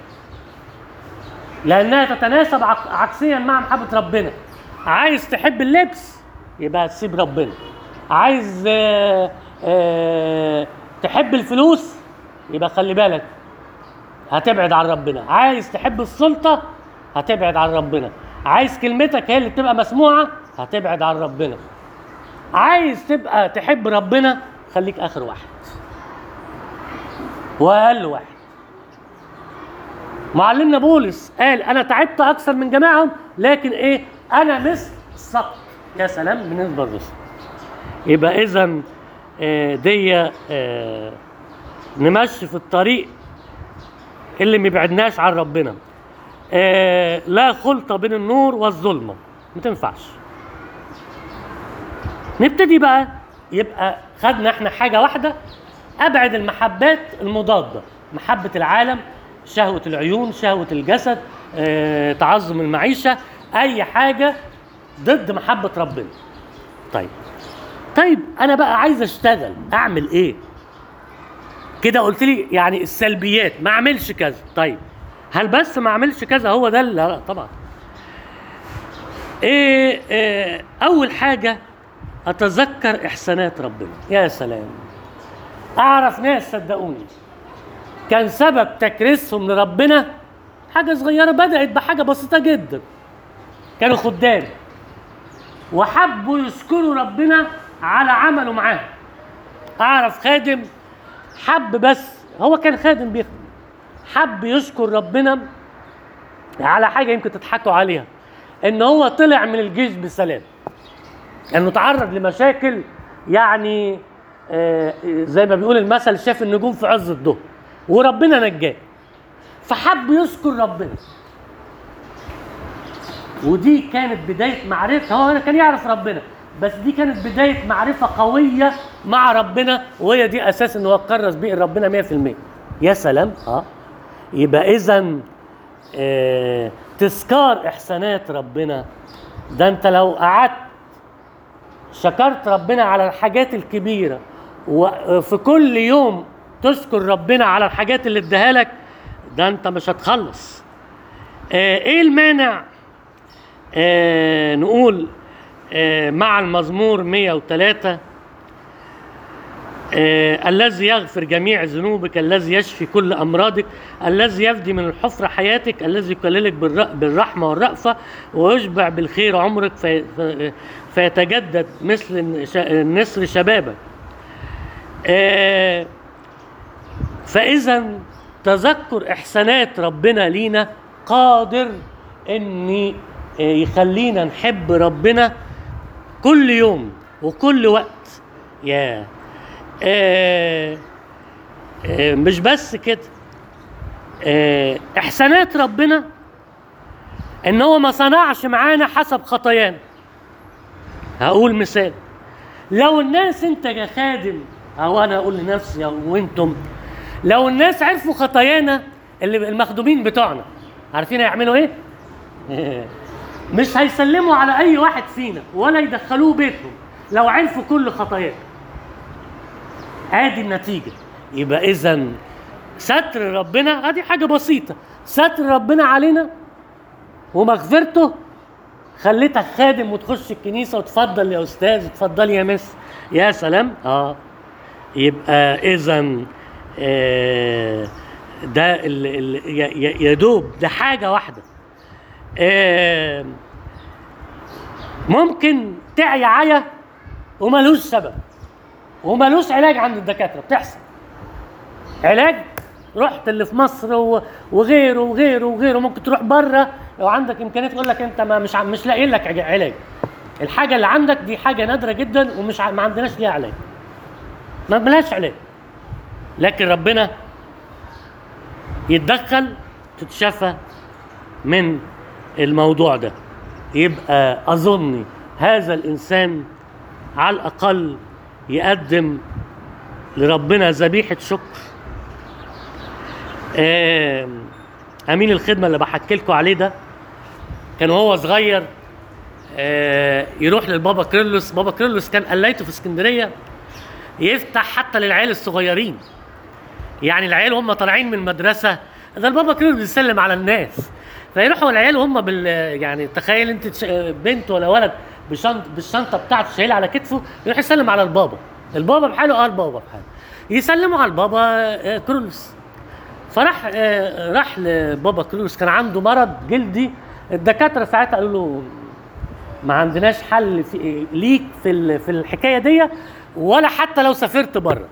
لانها تتناسب عك- عكسيا مع محبه ربنا عايز تحب اللبس يبقى تسيب ربنا عايز آه آه تحب الفلوس يبقى خلي بالك هتبعد عن ربنا عايز تحب السلطة هتبعد عن ربنا عايز كلمتك هي اللي تبقى مسموعة هتبعد عن ربنا عايز تبقى تحب ربنا خليك آخر واحد وأقل واحد معلمنا بولس قال أنا تعبت أكثر من جميعهم لكن إيه أنا مثل الصقر يا سلام بالنسبة للرسل يبقى إذا دي آه، نمشي في الطريق اللي ما يبعدناش عن ربنا آه لا خلطة بين النور والظلمة ما تنفعش نبتدي بقى يبقى خدنا احنا حاجة واحدة أبعد المحبات المضادة محبة العالم شهوة العيون شهوة الجسد آه تعظم المعيشة أي حاجة ضد محبة ربنا طيب طيب أنا بقى عايز أشتغل أعمل إيه كده قلت لي يعني السلبيات ما اعملش كذا طيب هل بس ما اعملش كذا هو ده اللي لا طبعا إيه, إيه اول حاجه اتذكر احسانات ربنا يا سلام اعرف ناس صدقوني كان سبب تكريسهم لربنا حاجه صغيره بدات بحاجه بسيطه جدا كانوا خدام وحبوا يشكروا ربنا على عمله معاهم اعرف خادم حب بس هو كان خادم بيخدم حب يشكر ربنا على حاجه يمكن تضحكوا عليها ان هو طلع من الجيش بسلام انه تعرض لمشاكل يعني آه زي ما بيقول المثل شاف النجوم في عز الظهر وربنا نجاه فحب يشكر ربنا ودي كانت بدايه معرفه هو كان يعرف ربنا بس دي كانت بدايه معرفه قويه مع ربنا وهي دي اساس ان هو كرس بيه ربنا 100% يا سلام اه يبقى اذا آه تذكار احسانات ربنا ده انت لو قعدت شكرت ربنا على الحاجات الكبيره وفي كل يوم تشكر ربنا على الحاجات اللي اداها لك ده انت مش هتخلص آه ايه المانع آه نقول آه مع المزمور 103 آه الذي يغفر جميع ذنوبك الذي يشفي كل امراضك الذي يفدي من الحفره حياتك الذي يكللك بالر- بالرحمه والرأفه ويشبع بالخير عمرك في في- فيتجدد مثل النش- النسر شبابك آه فاذا تذكر احسانات ربنا لينا قادر ان آه، يخلينا نحب ربنا كل يوم وكل وقت يا آه آه مش بس كده آه، احسانات ربنا ان هو ما صنعش معانا حسب خطايانا هقول مثال لو الناس انت كخادم او انا اقول لنفسي او وانتم لو الناس عرفوا خطايانا اللي المخدومين بتوعنا عارفين هيعملوا ايه مش هيسلموا على اي واحد فينا ولا يدخلوه بيتهم لو عرفوا كل خطايانا ادي النتيجه يبقى اذا ستر ربنا ادي حاجه بسيطه ستر ربنا علينا ومغفرته خليتك خادم وتخش الكنيسه وتفضل يا استاذ اتفضل يا مس يا سلام اه يبقى اذا آه ده ال ال ي- ي- يا دوب ده حاجه واحده آه ممكن تعيا عيا وملوش سبب وملوش علاج عند الدكاتره بتحصل علاج رحت اللي في مصر و- وغيره وغيره وغيره ممكن تروح بره لو عندك امكانيه تقول لك انت ما مش ع- مش لاقي لك عج- علاج الحاجه اللي عندك دي حاجه نادره جدا ومش ع- ما عندناش ليها علاج ما ملهاش علاج لكن ربنا يتدخل تتشفى من الموضوع ده يبقى اظني هذا الانسان على الاقل يقدم لربنا ذبيحه شكر آم، امين الخدمه اللي بحكي لكم عليه ده كان وهو صغير آه، يروح للبابا كريلوس بابا كريلوس كان قلايته في اسكندريه يفتح حتى للعيال الصغيرين يعني العيال هم طالعين من المدرسه ده البابا كريلوس بيسلم على الناس فيروحوا العيال هم بال يعني تخيل انت تش- بنت ولا ولد بشنط بالشنطه بتاعته شايلها على كتفه يروح يسلم على البابا البابا بحاله اه البابا بحاله يسلموا على البابا آه، كرولوس فراح آه، راح لبابا كرولوس كان عنده مرض جلدي الدكاتره ساعتها قالوا له ما عندناش حل في ليك في ال- في الحكايه دي ولا حتى لو سافرت بره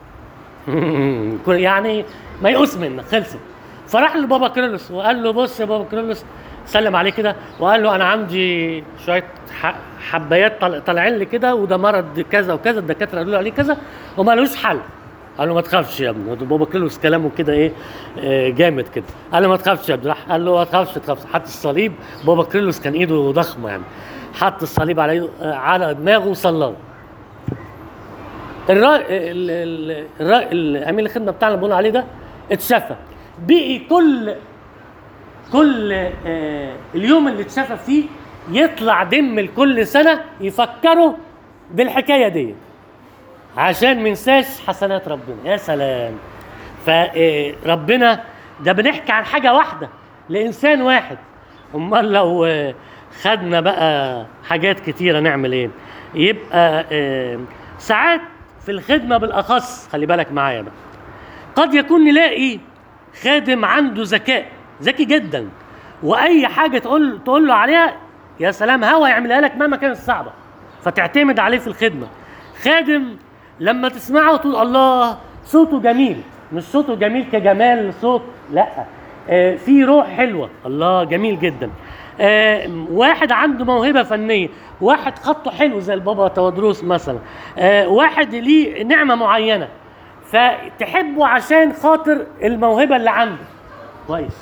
يعني ما يقوس منك خلصت فراح لبابا كرولوس وقال له بص يا بابا كرولوس سلم عليه كده وقال له انا عندي شويه ح- حبايات طل- طالعين لي كده وده مرض كذا وكذا الدكاتره قالوا له عليه كذا ومالوش حل قال له ما تخافش يا ابني بابا كرولوس كلامه كده ايه آه، جامد كده قال له ما تخافش يا ابني راح قال له ما تخافش تخافش حط الصليب بابا كرولوس كان ايده ضخمه يعني حط الصليب على إيده- آه، على دماغه وصلى له الرا... ال... ال... الرا... الامين الخدمه بتاعنا اللي بنقول عليه ده اتشفى بقي كل كل آه اليوم اللي اتشفى فيه يطلع دم لكل سنه يفكروا بالحكايه دي عشان ما ينساش حسنات ربنا يا سلام فربنا ده بنحكي عن حاجه واحده لانسان واحد امال لو آه، خدنا بقى حاجات كتيره نعمل ايه يبقى آه، ساعات في الخدمه بالاخص خلي بالك معايا بقى قد يكون نلاقي خادم عنده ذكاء ذكي جدا واي حاجه تقول تقول له عليها يا سلام هوا يعملها لك مهما كانت صعبه فتعتمد عليه في الخدمه خادم لما تسمعه تقول الله صوته جميل مش صوته جميل كجمال صوت لا آه في روح حلوه الله جميل جدا آه واحد عنده موهبه فنيه واحد خطه حلو زي البابا تودروس مثلا آه واحد ليه نعمه معينه فتحبه عشان خاطر الموهبه اللي عنده كويس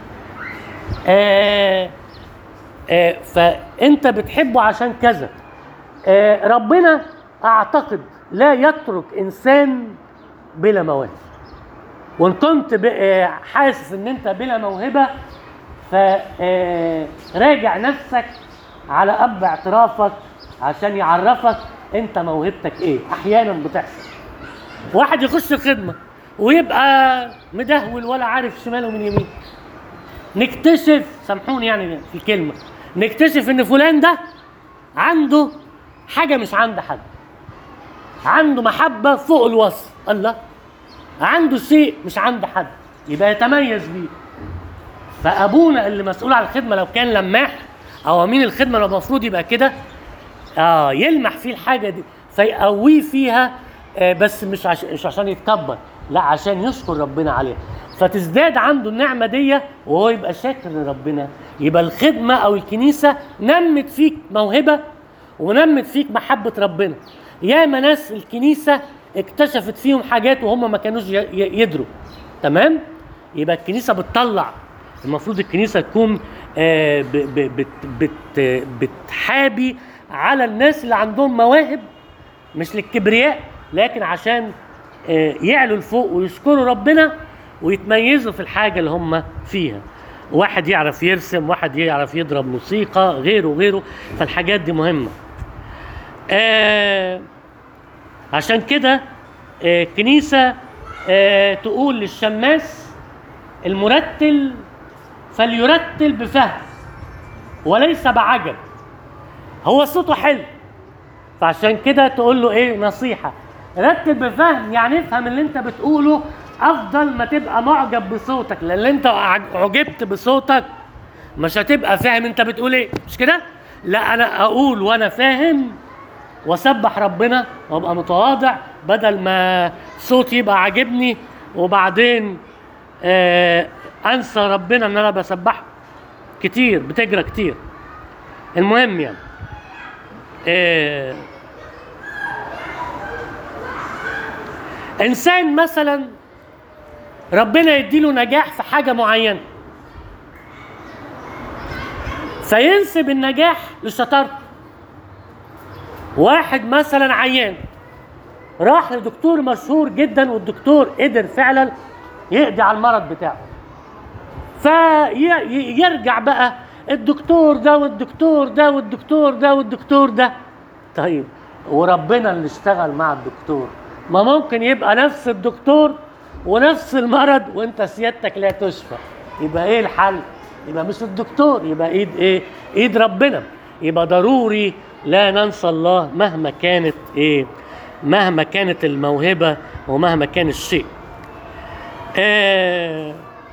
آه آه فانت بتحبه عشان كذا آه ربنا اعتقد لا يترك انسان بلا مواهب وان كنت ب- آه، حاسس ان انت بلا موهبه فراجع نفسك على اب اعترافك عشان يعرفك انت موهبتك ايه احيانا بتحصل واحد يخش الخدمه ويبقى مدهول ولا عارف شماله من يمين نكتشف سامحوني يعني في الكلمه نكتشف ان فلان ده عنده حاجه مش عند حد عنده محبه فوق الوصف الله عنده شيء مش عند حد يبقى يتميز بيه فابونا اللي مسؤول عن الخدمه لو كان لماح او امين الخدمه لو المفروض يبقى كده اه يلمح فيه الحاجه دي فيقويه فيها آه بس مش عش... مش عشان يتكبر لا عشان يشكر ربنا عليها فتزداد عنده النعمه دي وهو يبقى شاكر لربنا يبقى الخدمه او الكنيسه نمت فيك موهبه ونمت فيك محبه ربنا ياما ناس الكنيسه اكتشفت فيهم حاجات وهم ما كانوش ي- ي- يدروا تمام يبقى الكنيسه بتطلع المفروض الكنيسه تكون آه، ب- ب- بت بت بتحابي على الناس اللي عندهم مواهب مش للكبرياء لكن عشان آه، يعلوا لفوق ويشكروا ربنا ويتميزوا في الحاجه اللي هم فيها واحد يعرف يرسم واحد يعرف يضرب موسيقى غيره غيره فالحاجات دي مهمه آه عشان كده آه، الكنيسة آه، تقول للشماس المرتل فليرتل بفهم وليس بعجب هو صوته حلو فعشان كده تقول له ايه نصيحة رتل بفهم يعني افهم اللي انت بتقوله افضل ما تبقى معجب بصوتك لان انت أعج- عجبت بصوتك مش هتبقى فاهم انت بتقول ايه مش كده لا انا اقول وانا فاهم واسبح ربنا وابقى متواضع بدل ما صوتي يبقى عاجبني وبعدين آه انسى ربنا ان انا بسبحه كتير بتجرى كتير المهم يعني آه انسان مثلا ربنا يديله نجاح في حاجه معينه فينسب النجاح لشطارته واحد مثلا عيان راح لدكتور مشهور جدا والدكتور قدر فعلا يقضي على المرض بتاعه فيرجع بقى الدكتور ده والدكتور ده والدكتور ده والدكتور ده طيب وربنا اللي اشتغل مع الدكتور ما ممكن يبقى نفس الدكتور ونفس المرض وانت سيادتك لا تشفى يبقى ايه الحل يبقى مش الدكتور يبقى ايد ايه ايد ربنا يبقى ضروري لا ننسى الله مهما كانت ايه مهما كانت الموهبة ومهما كان الشيء آه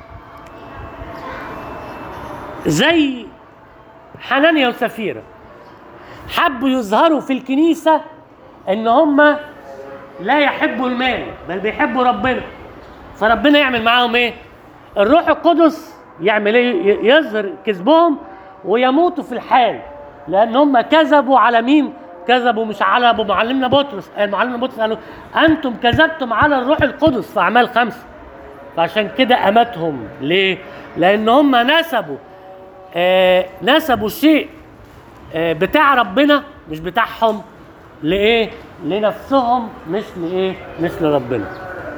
زي حنانيا وسفيرة حبوا يظهروا في الكنيسة ان هم لا يحبوا المال بل بيحبوا ربنا فربنا يعمل معاهم ايه الروح القدس يعمل ايه ي- يظهر كذبهم ويموتوا في الحال لان هم كذبوا على مين كذبوا مش على ابو معلمنا بطرس آه، معلمنا بطرس قالوا انتم كذبتم على الروح القدس في اعمال خمسه فعشان كده امتهم ليه لان هم نسبوا آه نسبوا شيء آه بتاع ربنا مش بتاعهم لايه لنفسهم مش لايه مش لربنا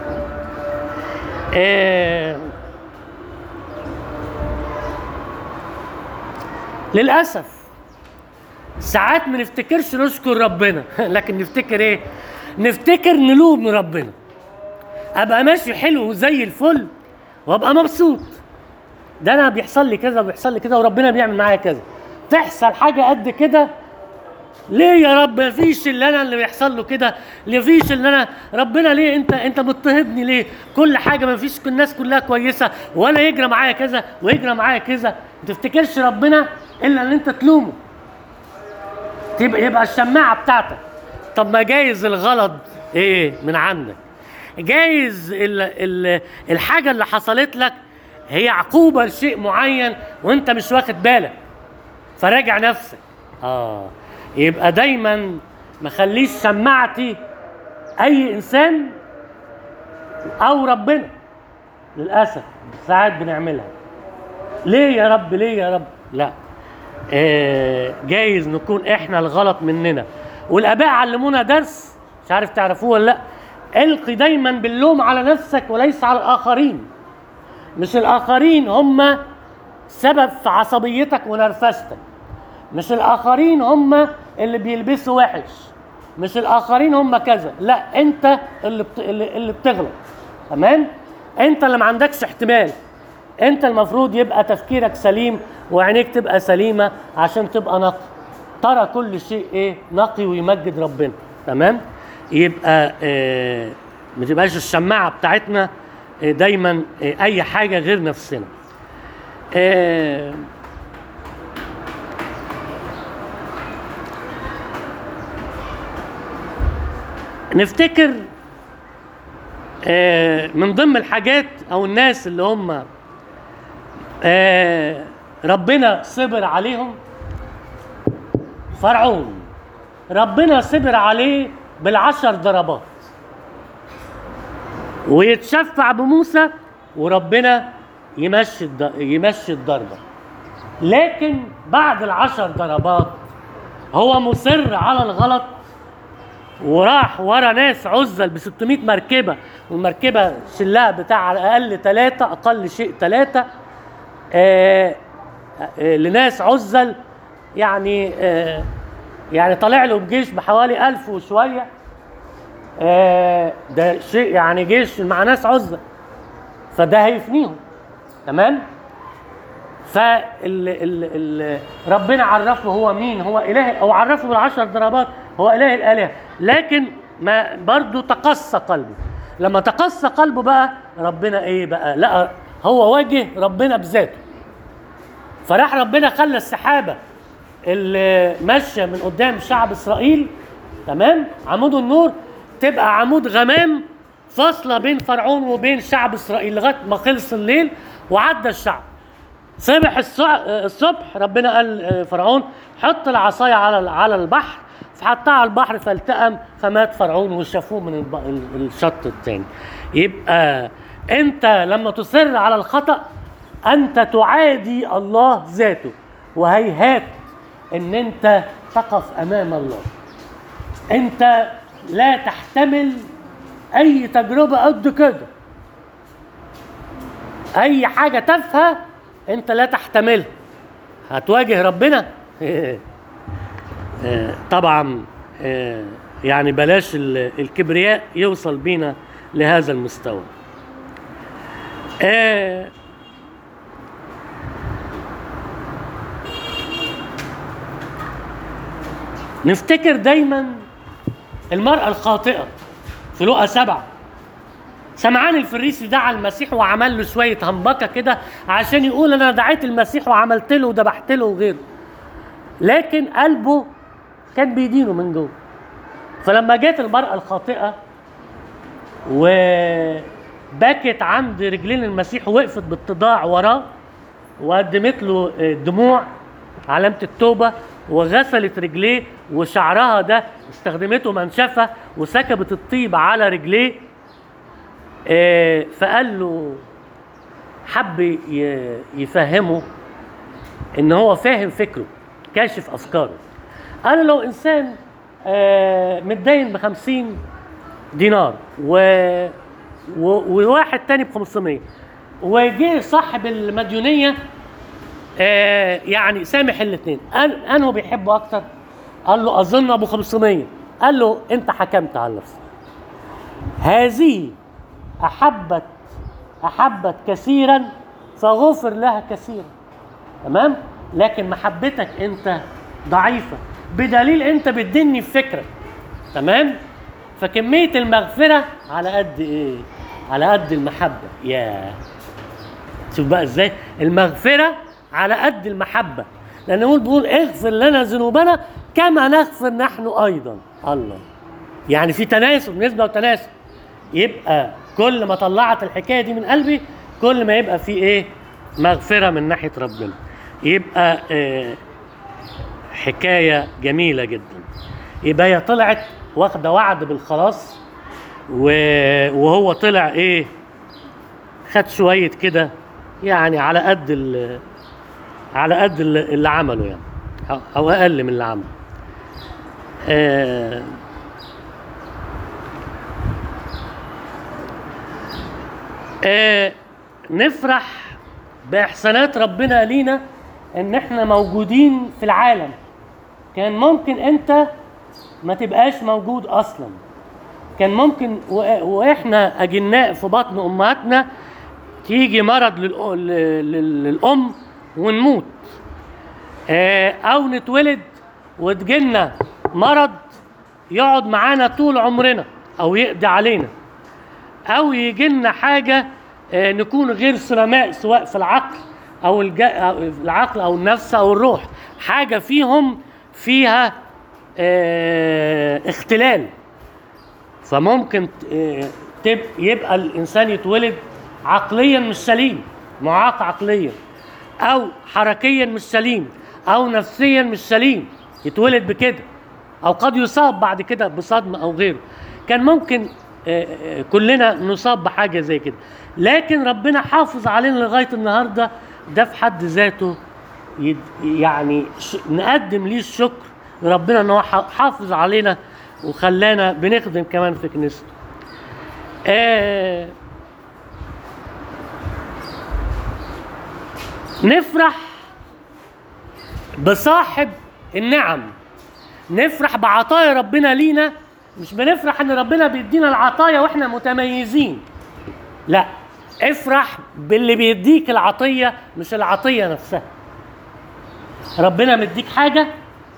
آه للاسف ساعات ما نفتكرش نشكر ربنا لكن نفتكر ايه نفتكر نلوم ربنا ابقى ماشي حلو زي الفل وابقى مبسوط ده انا بيحصل لي كذا وبيحصل لي كذا وربنا بيعمل معايا كذا تحصل حاجه قد كده ليه يا رب مفيش اللي انا اللي بيحصل له كده مفيش اللي انا ربنا ليه انت انت مضطهدني ليه كل حاجه مفيش كل الناس كلها كويسه وانا يجرى معايا كذا ويجرى معايا كذا ما تفتكرش ربنا الا ان انت تلومه تبقى يبقى الشماعه بتاعتك طب ما جايز الغلط ايه من عندك جايز ال ال الحاجه اللي حصلت لك هي عقوبه لشيء معين وانت مش واخد بالك فراجع نفسك اه يبقى دايما ما خليش سماعتي اي انسان او ربنا للاسف ساعات بنعملها ليه يا رب ليه يا رب لا آه جايز نكون احنا الغلط مننا والاباء علمونا درس مش عارف تعرفوه ولا لا القي دايما باللوم على نفسك وليس على الاخرين مش الاخرين هم سبب في عصبيتك ونرفزتك مش الاخرين هم اللي بيلبسوا وحش مش الاخرين هم كذا لا انت اللي بت... اللي اللي بتغلط تمام انت اللي ما عندكش احتمال انت المفروض يبقى تفكيرك سليم وعينيك تبقى سليمه عشان تبقى نقي ترى كل شيء ايه نقي ويمجد ربنا تمام يبقى آه ما تبقاش الشماعه بتاعتنا آه دايما آه اي حاجه غير نفسنا آه نفتكر آه، من ضمن الحاجات او الناس اللي هم آه، ربنا صبر عليهم فرعون ربنا صبر عليه بالعشر ضربات ويتشفع بموسى وربنا يمشي الد- يمشي الضربه لكن بعد العشر ضربات هو مصر على الغلط وراح ورا ناس عزل ب 600 مركبه والمركبه شلها بتاع على الاقل ثلاثه اقل شيء ثلاثه آه آه لناس عزل يعني آه يعني طالع له بجيش بحوالي ألف وشويه آه ده شيء يعني جيش مع ناس عزل فده هيفنيهم تمام فال ال ال ربنا عرفه هو مين هو اله او عرفه بالعشر ضربات هو اله الالهه لكن ما برضه تقسى قلبه لما تقسى قلبه بقى ربنا ايه بقى لا هو واجه ربنا بذاته فراح ربنا خلى السحابه اللي ماشيه من قدام شعب اسرائيل تمام عمود النور تبقى عمود غمام فاصله بين فرعون وبين شعب اسرائيل لغايه ما خلص الليل وعدى الشعب صبح الصع- الصبح ربنا قال فرعون حط العصاية على على البحر فحطها على البحر فالتئم فمات فرعون وشافوه من الب- ال- الشط الثاني يبقى انت لما تصر على الخطأ انت تعادي الله ذاته وهيهات ان انت تقف امام الله انت لا تحتمل اي تجربة قد كده اي حاجه تافهه انت لا تحتملها هتواجه ربنا آه، طبعا آه، يعني بلاش ال- الكبرياء يوصل بينا لهذا المستوى آه، نفتكر دايما المرأة الخاطئة في لقا سبعة سمعان الفريسي دعا المسيح وعمل له شويه همبكه كده عشان يقول انا دعيت المسيح وعملت له وذبحت له وغيره لكن قلبه كان بيدينه من جوه فلما جت المراه الخاطئه وبكت عند رجلين المسيح ووقفت باتضاع وراه وقدمت له آه، دموع علامة التوبة وغسلت رجليه وشعرها ده استخدمته منشفة وسكبت الطيب على رجليه آه، فقال له حب ي- يفهمه ان هو فاهم فكره كاشف افكاره انا لو انسان آه، متدين ب 50 دينار و... و... وواحد تاني ب 500 وجه صاحب المديونيه آه، يعني سامح الاثنين انه بيحبه اكتر قال له اظن ابو 500 قال له انت حكمت على نفسك هذه احبت احبت كثيرا فغفر لها كثيرا تمام لكن محبتك انت ضعيفه بدليل انت بتدني في فكرك تمام فكميه المغفره على قد ايه على قد المحبه ياه شوف بقى ازاي المغفره على قد المحبه لان نقول بيقول اغفر لنا ذنوبنا كما نغفر نحن ايضا الله يعني في تناسب نسبه وتناسب يبقى كل ما طلعت الحكايه دي من قلبي كل ما يبقى في ايه مغفره من ناحيه ربنا يبقى آه حكايه جميله جدا يبقى هي طلعت واخده وعد بالخلاص و- وهو طلع ايه خد شويه كده يعني على قد ال- على قد ال- اللي عمله يعني أو- او اقل من اللي عمله آه آه نفرح باحسانات ربنا لينا ان احنا موجودين في العالم كان ممكن انت ما تبقاش موجود اصلا كان ممكن و- واحنا اجناء في بطن امهاتنا تيجي مرض للأ- لل- لل- للام ونموت آه، او نتولد وتجينا مرض يقعد معانا طول عمرنا او يقضي علينا او يجي لنا حاجه آه، نكون غير سلماء سواء في العقل او الج... أو العقل او النفس او الروح حاجه فيهم فيها آه، اختلال فممكن ت- آه، تب... يبقى الانسان يتولد عقليا مش سليم معاق عقليا او حركيا مش سليم او نفسيا مش سليم يتولد بكده او قد يصاب بعد كده بصدمه او غيره كان ممكن آه، آه، كلنا نصاب بحاجه زي كده لكن ربنا حافظ علينا لغايه النهارده ده في حد ذاته يد- يعني ش- نقدم ليه الشكر لربنا ان هو ح- حافظ علينا وخلانا بنخدم كمان في كنيسته آه نفرح بصاحب النعم نفرح بعطايا ربنا لينا مش بنفرح ان ربنا بيدينا العطايا واحنا متميزين لا افرح باللي بيديك العطية مش العطية نفسها ربنا مديك حاجة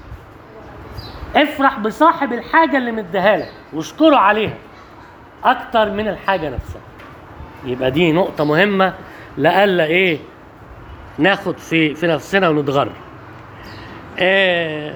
افرح بصاحب الحاجة اللي مديها لك واشكره عليها اكتر من الحاجة نفسها يبقى دي نقطة مهمة لألا ايه ناخد في في نفسنا ونتغر آه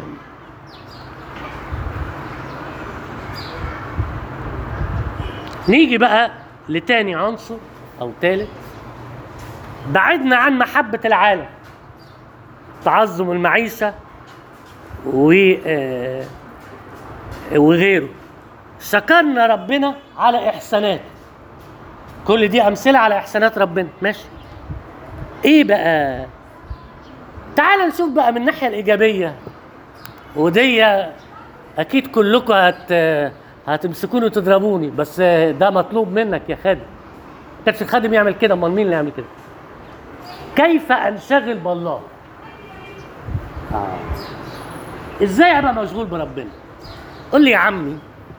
نيجي بقى لتاني عنصر او تالت بعدنا عن محبة العالم تعظم المعيشة و آه، وغيره شكرنا ربنا على احساناته كل دي امثله على احسانات ربنا ماشي ايه بقى تعال نشوف بقى من الناحيه الايجابيه ودي اكيد كلكم هت هتمسكوني وتضربوني بس ده مطلوب منك يا خادم ما كانش الخادم يعمل كده امال مين اللي يعمل كده كيف انشغل بالله آه. ازاي ابقى مشغول بربنا قول لي يا عمي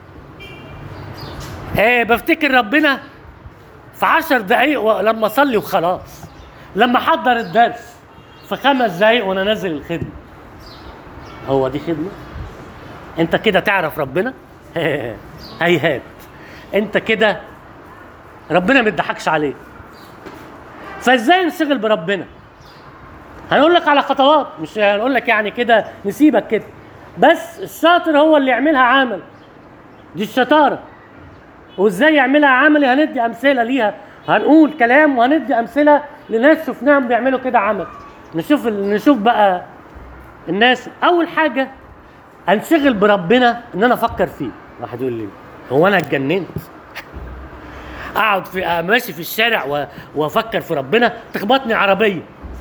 ايه بفتكر ربنا في عشر دقايق و- لما اصلي وخلاص لما احضر الدرس في خمس دقايق وانا نازل الخدمه هو دي خدمه انت كده تعرف ربنا هيهات انت كده ربنا ما يضحكش عليك فازاي نشتغل بربنا هنقول لك على خطوات مش هنقول لك يعني كده نسيبك كده بس الشاطر هو اللي يعملها عمل دي الشطاره وازاي يعملها عملي هندي امثله ليها هنقول كلام وهندي امثله لناس شفناهم بيعملوا كده عمل نشوف نشوف بقى الناس اول حاجه انشغل بربنا ان انا افكر فيه واحد يقول لي هو انا اتجننت اقعد في ماشي في الشارع و- وافكر في ربنا تخبطني عربيه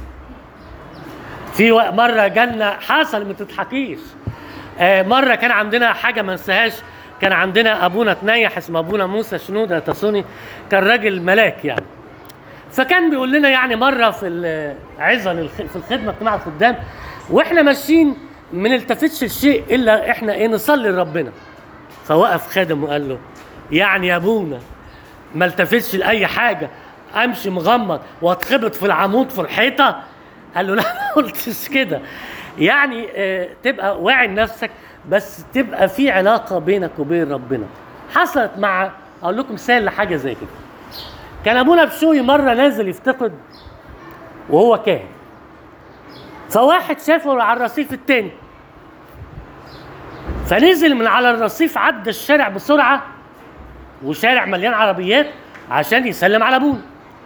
في وق- مره جالنا حصل ما تضحكيش آه، مره كان عندنا حاجه ما انساهاش كان عندنا ابونا تنيح اسمه ابونا موسى شنوده تصوني كان راجل ملاك يعني فكان بيقول لنا يعني مره في العظه للخ- في الخدمه اجتماع الخدام واحنا ماشيين ما نلتفتش لشيء الا احنا ايه نصلي لربنا فوقف خادم وقال له يعني يا ابونا ما التفتش لاي حاجه امشي مغمض واتخبط في العمود في الحيطه قال له لا ما قلتش كده يعني آه تبقى واعي لنفسك بس تبقى في علاقه بينك وبين ربنا حصلت مع اقول لكم مثال لحاجه زي كده كان ابونا بشوي مره نازل يفتقد وهو كاهن فواحد شافه على الرصيف التاني فنزل من على الرصيف عدى الشارع بسرعه وشارع مليان عربيات عشان يسلم على ابونا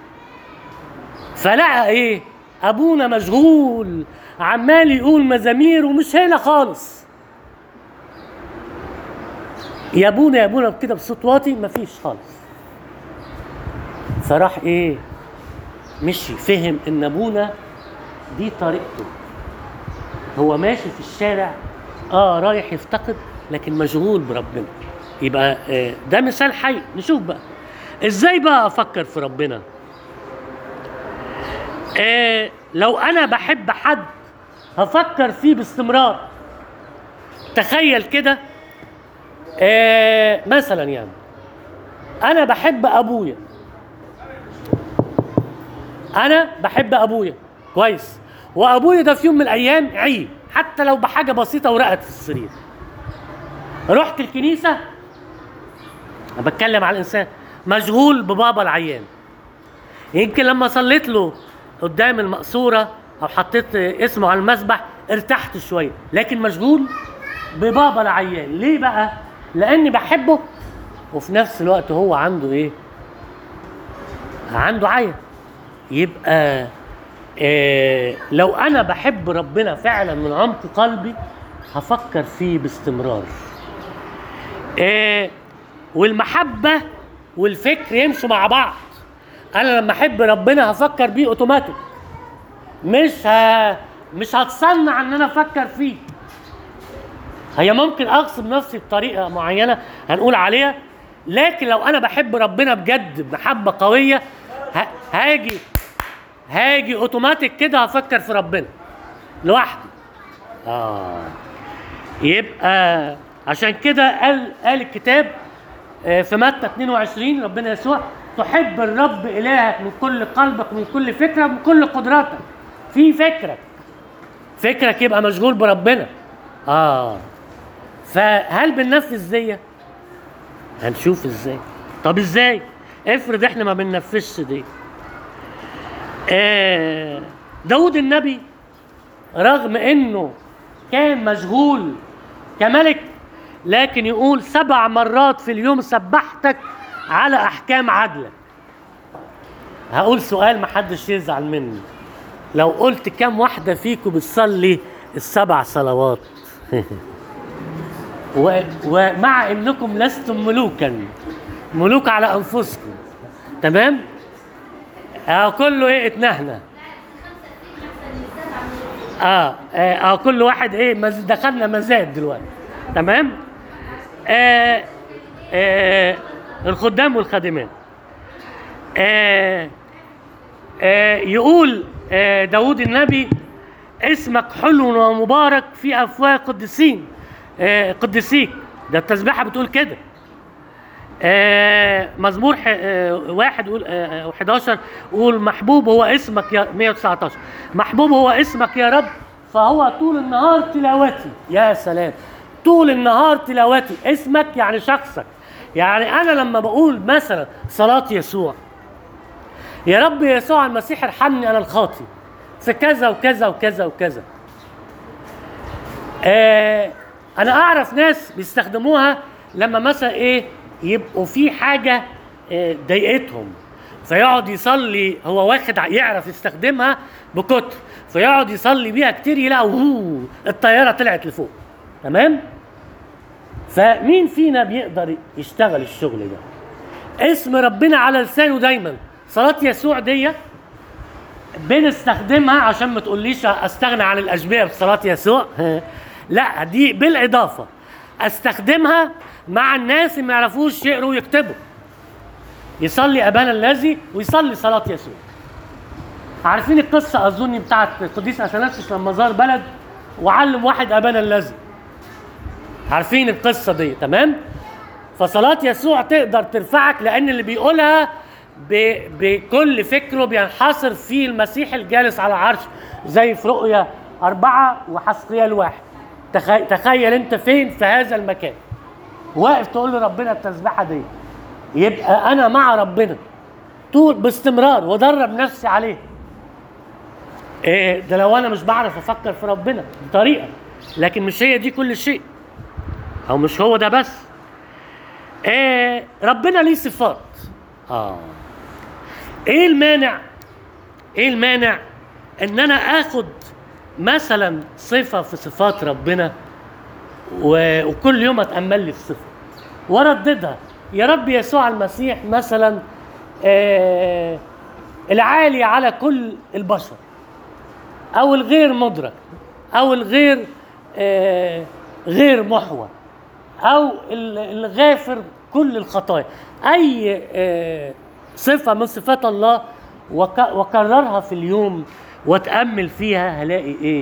فلقى ايه ابونا مشغول عمال يقول مزامير ومش هنا خالص يا ابونا يا ابونا كده بصوت واطي مفيش خالص فراح ايه مشي فهم ان ابونا دي طريقته هو ماشي في الشارع اه رايح يفتقد لكن مشغول بربنا يبقى آه ده مثال حي نشوف بقى ازاي بقى افكر في ربنا آه لو انا بحب حد هفكر فيه باستمرار تخيل كده آه مثلا يعني انا بحب ابويا انا بحب ابويا كويس وابويا ده في يوم من الايام عيب حتى لو بحاجه بسيطه ورقت في السرير رحت الكنيسه انا بتكلم على الانسان مشغول ببابا العيان يمكن لما صليت له قدام المقصوره او حطيت اسمه على المسبح ارتحت شويه لكن مشغول ببابا العيان ليه بقى لاني بحبه وفي نفس الوقت هو عنده ايه عنده عيا يبقى إيه لو انا بحب ربنا فعلا من عمق قلبي هفكر فيه باستمرار إيه والمحبة والفكر يمشوا مع بعض انا لما احب ربنا هفكر بيه اوتوماتيك مش ه... مش هتصنع ان انا افكر فيه هي ممكن اغصب نفسي بطريقه معينه هنقول عليها لكن لو انا بحب ربنا بجد محبه قويه ه... هاجي هاجي اوتوماتيك كده هفكر في ربنا لوحدي اه يبقى عشان كده قال قال الكتاب آه، في متى 22 ربنا يسوع تحب الرب الهك من كل قلبك من كل فكرك من كل قدرتك في فكرك فكرك يبقى مشغول بربنا اه فهل بننفذ دي هنشوف ازاي طب ازاي افرض احنا ما بننفذش دي آه داود النبي رغم انه كان مشغول كملك لكن يقول سبع مرات في اليوم سبحتك على احكام عدلك هقول سؤال محدش يزعل مني لو قلت كم واحدة فيكم بتصلي السبع صلوات و... ومع انكم لستم ملوكا ملوك على انفسكم تمام اه كله ايه اتنهنه اه اه, آه كل واحد ايه مز... دخلنا مزاد دلوقتي تمام آه آه الخدام والخادمات آه آه يقول آه داود النبي اسمك حلو ومبارك في افواه قديسين آه قديسيك ده التسبيحه بتقول كده آه مزمور ح- آه واحد يقول آه آه 11 قول محبوب هو اسمك يا 119 محبوب هو اسمك يا رب فهو طول النهار تلاوتي يا سلام طول النهار تلاوتي اسمك يعني شخصك يعني انا لما بقول مثلا صلاه يسوع يا رب يسوع المسيح ارحمني انا الخاطي في كذا وكذا وكذا وكذا آه انا اعرف ناس بيستخدموها لما مثلا ايه يبقوا في حاجه آه، ضايقتهم فيقعد يصلي هو واخد ع- يعرف يستخدمها بكتر فيقعد يصلي بيها كتير يلاقي أوه، الطياره طلعت لفوق تمام فمين فينا بيقدر يشتغل الشغل ده اسم ربنا على لسانه دايما صلاه يسوع دي بنستخدمها عشان ما تقوليش استغنى عن الاشبيه بصلاه يسوع لا دي بالاضافه استخدمها مع الناس اللي ما يعرفوش يقروا ويكتبوا يصلي ابانا الذي ويصلي صلاه يسوع عارفين القصه اظن بتاعت القديس اثناسيوس لما زار بلد وعلم واحد ابانا الذي عارفين القصه دي تمام فصلاه يسوع تقدر ترفعك لان اللي بيقولها ب... بكل فكره بينحصر في المسيح الجالس على العرش زي في رؤيا أربعة وحسقيال واحد تخي... تخيل أنت فين في هذا المكان واقف تقول لربنا التسبيحة دي يبقى أنا مع ربنا طول باستمرار وادرب نفسي عليه إيه ده لو أنا مش بعرف أفكر في ربنا بطريقة لكن مش هي دي كل شيء أو مش هو ده بس إيه ربنا ليه صفات اه ايه المانع ايه المانع ان انا اخد مثلا صفه في صفات ربنا و... وكل يوم اتامل لي في صفه وارددها يا رب يسوع المسيح مثلا آه العالي على كل البشر او الغير مدرك او الغير آه غير محور او ال- الغافر كل الخطايا اي آه، صفه من صفات الله وك- وكررها في اليوم واتامل فيها هلاقي ايه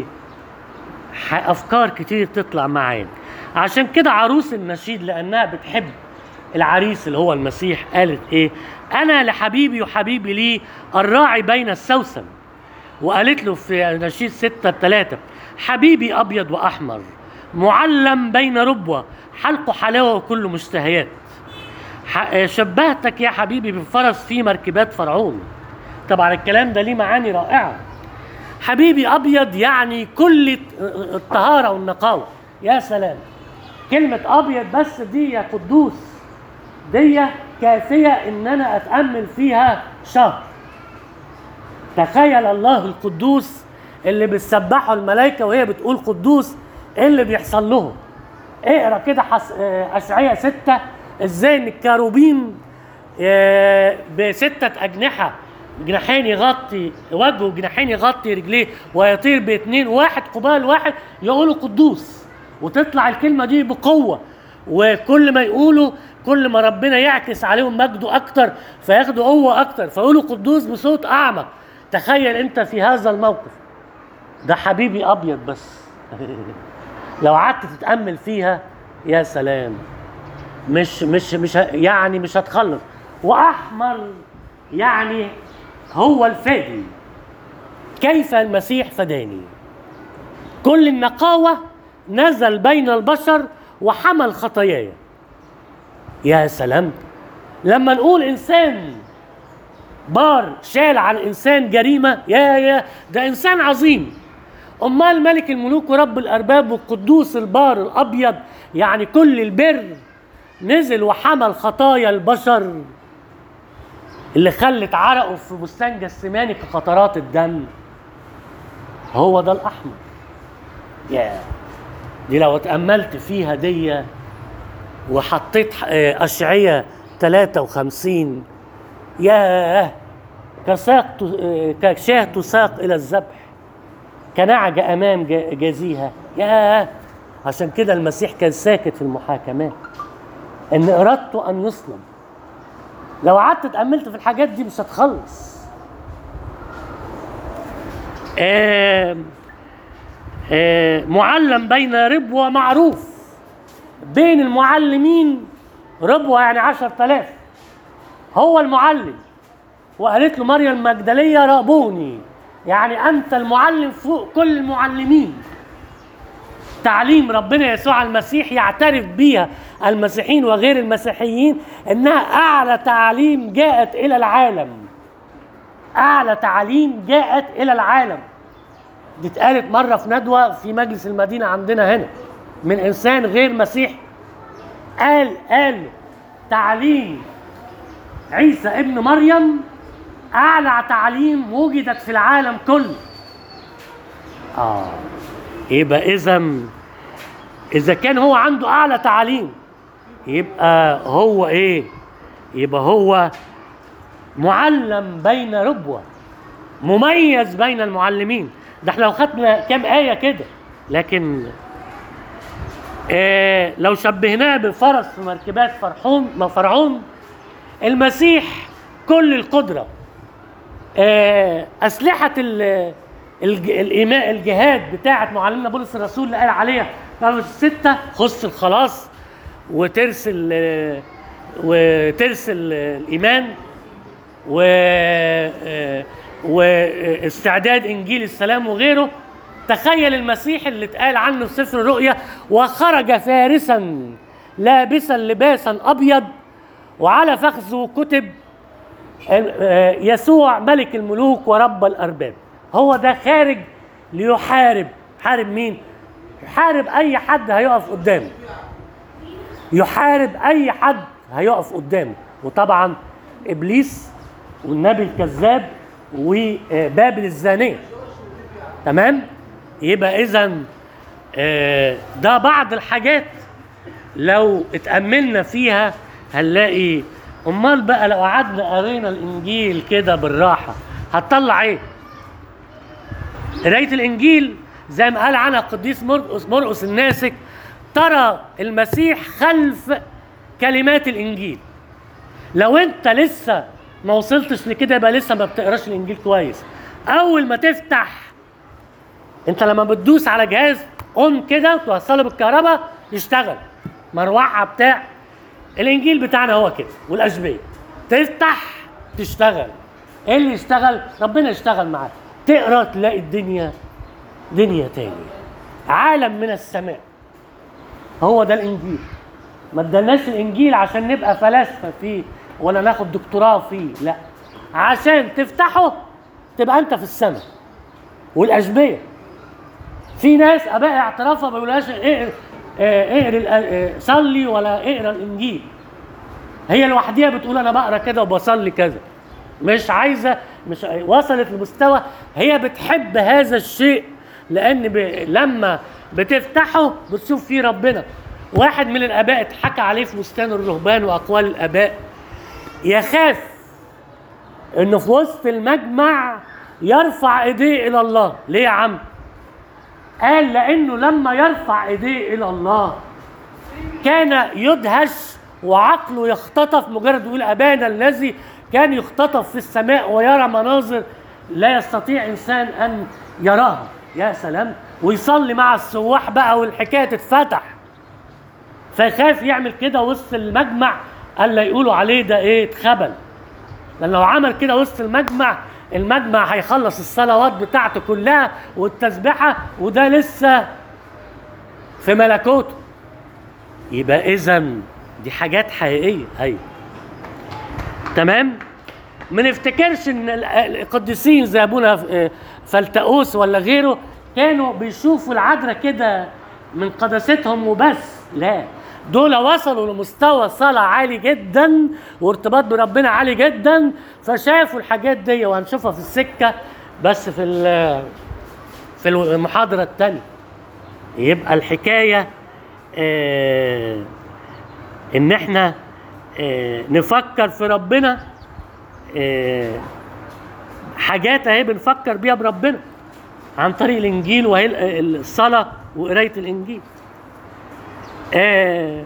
ح- افكار كتير تطلع معايا عشان كده عروس النشيد لانها بتحب العريس اللي هو المسيح قالت ايه انا لحبيبي وحبيبي لي الراعي بين السوسن وقالت له في نشيد ستة ثلاثة حبيبي أبيض وأحمر معلم بين ربوة حلقه حلاوة وكله مشتهيات ح- شبهتك يا حبيبي بالفرس في مركبات فرعون طبعا الكلام ده ليه معاني رائعة حبيبي أبيض يعني كل الطهارة والنقاوة يا سلام كلمة أبيض بس دي يا قدوس دي كافية إن أنا أتأمل فيها شهر تخيل الله القدوس اللي بتسبحه الملائكه وهي بتقول قدوس ايه اللي بيحصل لهم اقرا كده حس... آه، اشعياء ستة ازاي ان الكاروبين آه، بستة أجنحة جناحين يغطي وجهه وجناحين يغطي رجليه ويطير باثنين واحد قبال واحد يقولوا قدوس وتطلع الكلمة دي بقوة وكل ما يقولوا كل ما ربنا يعكس عليهم مجده أكتر فياخدوا قوة أكتر فيقولوا قدوس بصوت أعمق تخيل أنت في هذا الموقف ده حبيبي أبيض بس لو قعدت تتأمل فيها يا سلام مش مش مش ه- يعني مش هتخلص واحمر يعني هو الفادي كيف المسيح فداني كل النقاوة نزل بين البشر وحمل خطاياي يا سلام لما نقول انسان بار شال عن انسان جريمه يا يا ده انسان عظيم امال ملك الملوك ورب الارباب والقدوس البار الابيض يعني كل البر نزل وحمل خطايا البشر اللي خلت عرقه في بستان جسماني كقطرات الدم هو ده الاحمر يا دي لو اتاملت فيها دي وحطيت آه، اشعية 53 ياه كساق ت- آه، كشاة تساق الى الذبح كنعجة امام ج- جازيها ياه عشان كده المسيح كان ساكت في المحاكمات ان ارادته ان يصلب لو قعدت اتاملت في الحاجات دي مش هتخلص آه آه معلم بين ربوة معروف بين المعلمين ربوة يعني عشر تلاف هو المعلم وقالت له مريم المجدلية رابوني يعني أنت المعلم فوق كل المعلمين تعليم ربنا يسوع المسيح يعترف بيها المسيحيين وغير المسيحيين انها اعلى تعليم جاءت الى العالم اعلى تعليم جاءت الى العالم دي اتقالت مره في ندوه في مجلس المدينه عندنا هنا من انسان غير مسيحي قال قال تعليم عيسى ابن مريم اعلى تعليم وجدت في العالم كله اه يبقى اذا اذا كان هو عنده اعلى تعليم يبقى هو ايه يبقى هو معلم بين ربوه مميز بين المعلمين ده احنا لو خدنا كام ايه كده لكن آه لو شبهناه بفرس في مركبات فرحون ما فرعون المسيح كل القدره آه اسلحه ال الج- الإيماء الجهاد بتاعة معلمنا بولس الرسول اللي قال عليها في ستة خص الخلاص وترسل آه، وترسل آه، الإيمان و آه، واستعداد إنجيل السلام وغيره تخيل المسيح اللي اتقال عنه في سفر الرؤيا وخرج فارسا لابسا لباسا أبيض وعلى فخذه كتب آه، يسوع ملك الملوك ورب الارباب هو ده خارج ليحارب حارب مين يحارب اي حد هيقف قدامه يحارب اي حد هيقف قدامه وطبعا ابليس والنبي الكذاب وبابل الزانيه تمام يبقى اذا ده بعض الحاجات لو اتأملنا فيها هنلاقي امال بقى لو قعدنا قرينا الانجيل كده بالراحه هتطلع ايه؟ قرايه الانجيل زي ما قال عنها القديس مرقس مرقس الناسك ترى المسيح خلف كلمات الانجيل لو انت لسه ما وصلتش لكده يبقى لسه ما بتقراش الانجيل كويس اول ما تفتح انت لما بتدوس على جهاز اون كده توصله بالكهرباء يشتغل مروحه بتاع الانجيل بتاعنا هو كده والاشبيه تفتح تشتغل ايه اللي يشتغل ربنا يشتغل معاك تقرا تلاقي الدنيا دنيا تاني عالم من السماء هو ده الانجيل ما ادالناش الانجيل عشان نبقى فلاسفه فيه ولا ناخد دكتوراه فيه لا عشان تفتحه تبقى انت في السماء والاشبيه في ناس اباء اعترافها ما بيقولهاش اقرا اقرا الأ- آه، صلي ولا اقرا الانجيل هي لوحديها بتقول انا بقرا كده وبصلي كذا مش عايزه مش وصلت لمستوى هي بتحب هذا الشيء لان ب... لما بتفتحه بتشوف فيه ربنا واحد من الاباء اتحكى عليه في بستان الرهبان واقوال الاباء يخاف انه في وسط المجمع يرفع ايديه الى الله ليه يا عم قال لانه لما يرفع ايديه الى الله كان يدهش وعقله يختطف مجرد يقول ابانا الذي كان يختطف في السماء ويرى مناظر لا يستطيع انسان ان يراها يا سلام ويصلي مع السواح بقى والحكايه تتفتح فيخاف يعمل كده وسط المجمع الا يقولوا عليه ده ايه اتخبل لان لو عمل كده وسط المجمع المجمع هيخلص الصلوات بتاعته كلها والتسبيحه وده لسه في ملكوته يبقى اذا دي حاجات حقيقيه ايوه تمام ما نفتكرش ان ال- القديسين زي ابونا ف- فلتؤوس ولا غيره كانوا بيشوفوا العذراء كده من قداستهم وبس لا دول وصلوا لمستوى صلاة عالي جدا وارتباط بربنا عالي جدا فشافوا الحاجات دي وهنشوفها في السكة بس في ال- في المحاضرة التانية يبقى الحكاية آه ان احنا آه نفكر في ربنا آه حاجات اهي بنفكر بيها بربنا عن طريق الانجيل وهي ال- الصلاه وقرايه الانجيل آه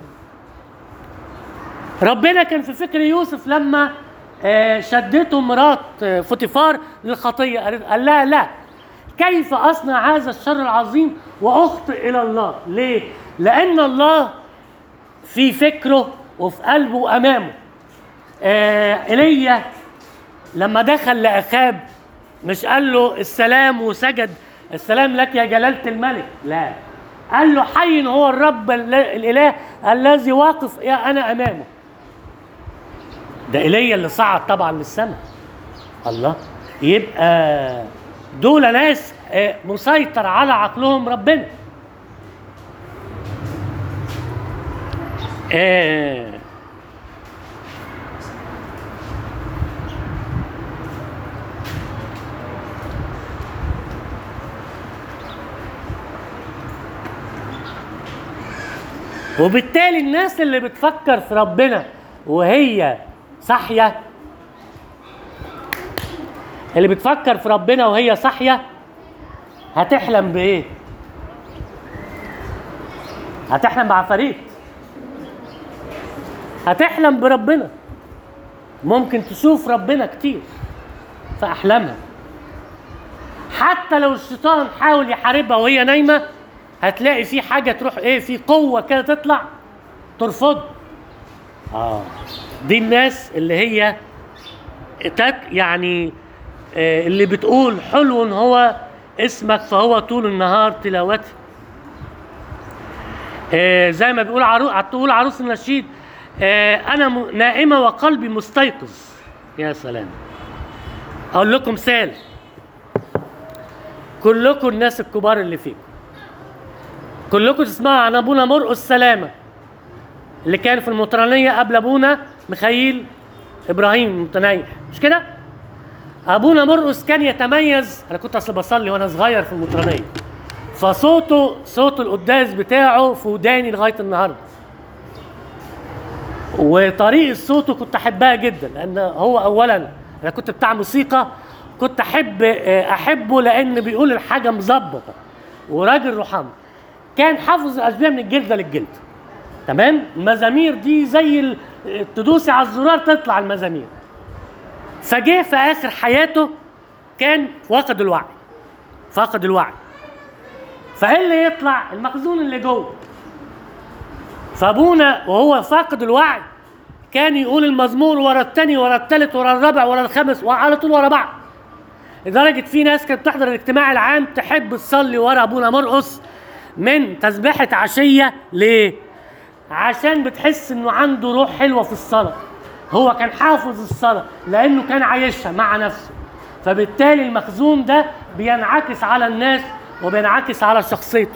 ربنا كان في فكر يوسف لما آه شدته مرات آه، فوتيفار للخطيه قالت- قال لها لا كيف اصنع هذا الشر العظيم واخطئ الى الله ليه لان الله في فكره وفي قلبه وامامه آه ايليا لما دخل لاخاب مش قال له السلام وسجد السلام لك يا جلاله الملك لا قال له حي هو الرب ال- الاله الذي واقف يا انا امامه ده ايليا اللي صعد طبعا للسماء الله يبقى دول ناس آه، مسيطر على عقلهم ربنا آه وبالتالي الناس اللي بتفكر في ربنا وهي صاحيه اللي بتفكر في ربنا وهي صاحيه هتحلم بايه؟ هتحلم بعفاريت هتحلم بربنا ممكن تشوف ربنا كتير في احلامها حتى لو الشيطان حاول يحاربها وهي نايمه هتلاقي في حاجه تروح ايه في قوه كده تطلع ترفض اه دي الناس اللي هي تك يعني آه اللي بتقول حلو هو اسمك فهو طول النهار تلاوته آه زي ما بيقول عروس تقول عروس النشيد آه انا م- نائمه وقلبي مستيقظ يا سلام اقول لكم مثال كلكم الناس الكبار اللي فيكم كلكم تسمعوا عن ابونا مرقس سلامه اللي كان في المطرانيه قبل ابونا مخيل ابراهيم المتنيح مش كده؟ ابونا مرقس كان يتميز انا كنت اصل بصلي وانا صغير في المطرانيه فصوته صوت القداس بتاعه في وداني لغايه النهارده وطريقه صوته كنت احبها جدا لان هو اولا انا كنت بتاع موسيقى كنت احب احبه لان بيقول الحاجه مظبطه وراجل رحمه كان حافظ الاشبيه من الجلده للجلد تمام المزامير دي زي ال- تدوسي على الزرار تطلع المزامير فجه في اخر حياته كان فاقد الوعي فاقد الوعي فايه اللي يطلع المخزون اللي جوه فابونا وهو فاقد الوعي كان يقول المزمور ورا التاني ورا التالت ورا الرابع ورا الخامس وعلى طول ورا بعض لدرجة في ناس كانت بتحضر الاجتماع العام تحب تصلي ورا ابونا مرقص من تسبيحة عشية ليه؟ عشان بتحس انه عنده روح حلوة في الصلاة هو كان حافظ الصلاة لانه كان عايشها مع نفسه فبالتالي المخزون ده بينعكس على الناس وبينعكس على شخصيته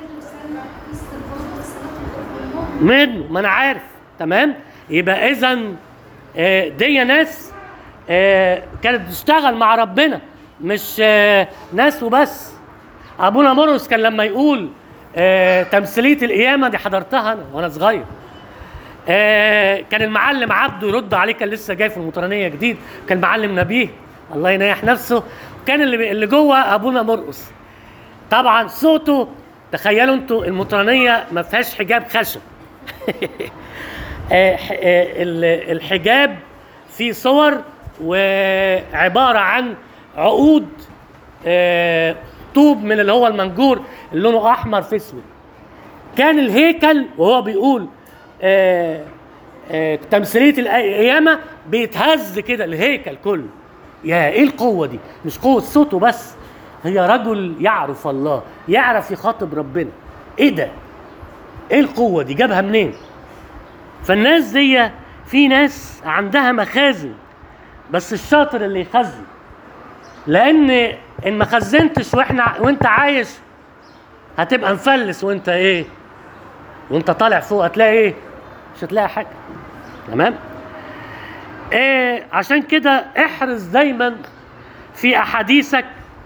منه ما انا عارف تمام يبقى اذا آه، دي ناس آه، كانت بتشتغل مع ربنا مش آه، ناس وبس ابونا مرقس كان لما يقول آه، تمثيليه القيامه دي حضرتها انا وانا صغير آه كان المعلم عبده يرد عليه كان لسه جاي في المطرانيه جديد كان معلم نبيه الله ينيح نفسه كان اللي اللي جوه ابونا مرقص طبعا صوته تخيلوا انتوا المطرانيه ما فيهاش حجاب خشب آه، ح- آه، ال- الحجاب فيه صور وعباره عن عقود آه، طوب من اللي هو المنجور اللي لونه احمر في اسود كان الهيكل وهو بيقول آه آه تمثيليه القيامه بيتهز كده الهيكل كله يا ايه القوه دي مش قوه صوته بس هي رجل يعرف الله يعرف يخاطب ربنا ايه ده ايه القوه دي جابها منين فالناس دي في ناس عندها مخازن بس الشاطر اللي يخزن لان ان ما خزنتش واحنا وانت عايش هتبقى مفلس وانت ايه وانت طالع فوق هتلاقي ايه مش هتلاقي حاجه تمام إيه عشان كده احرص دايما في احاديثك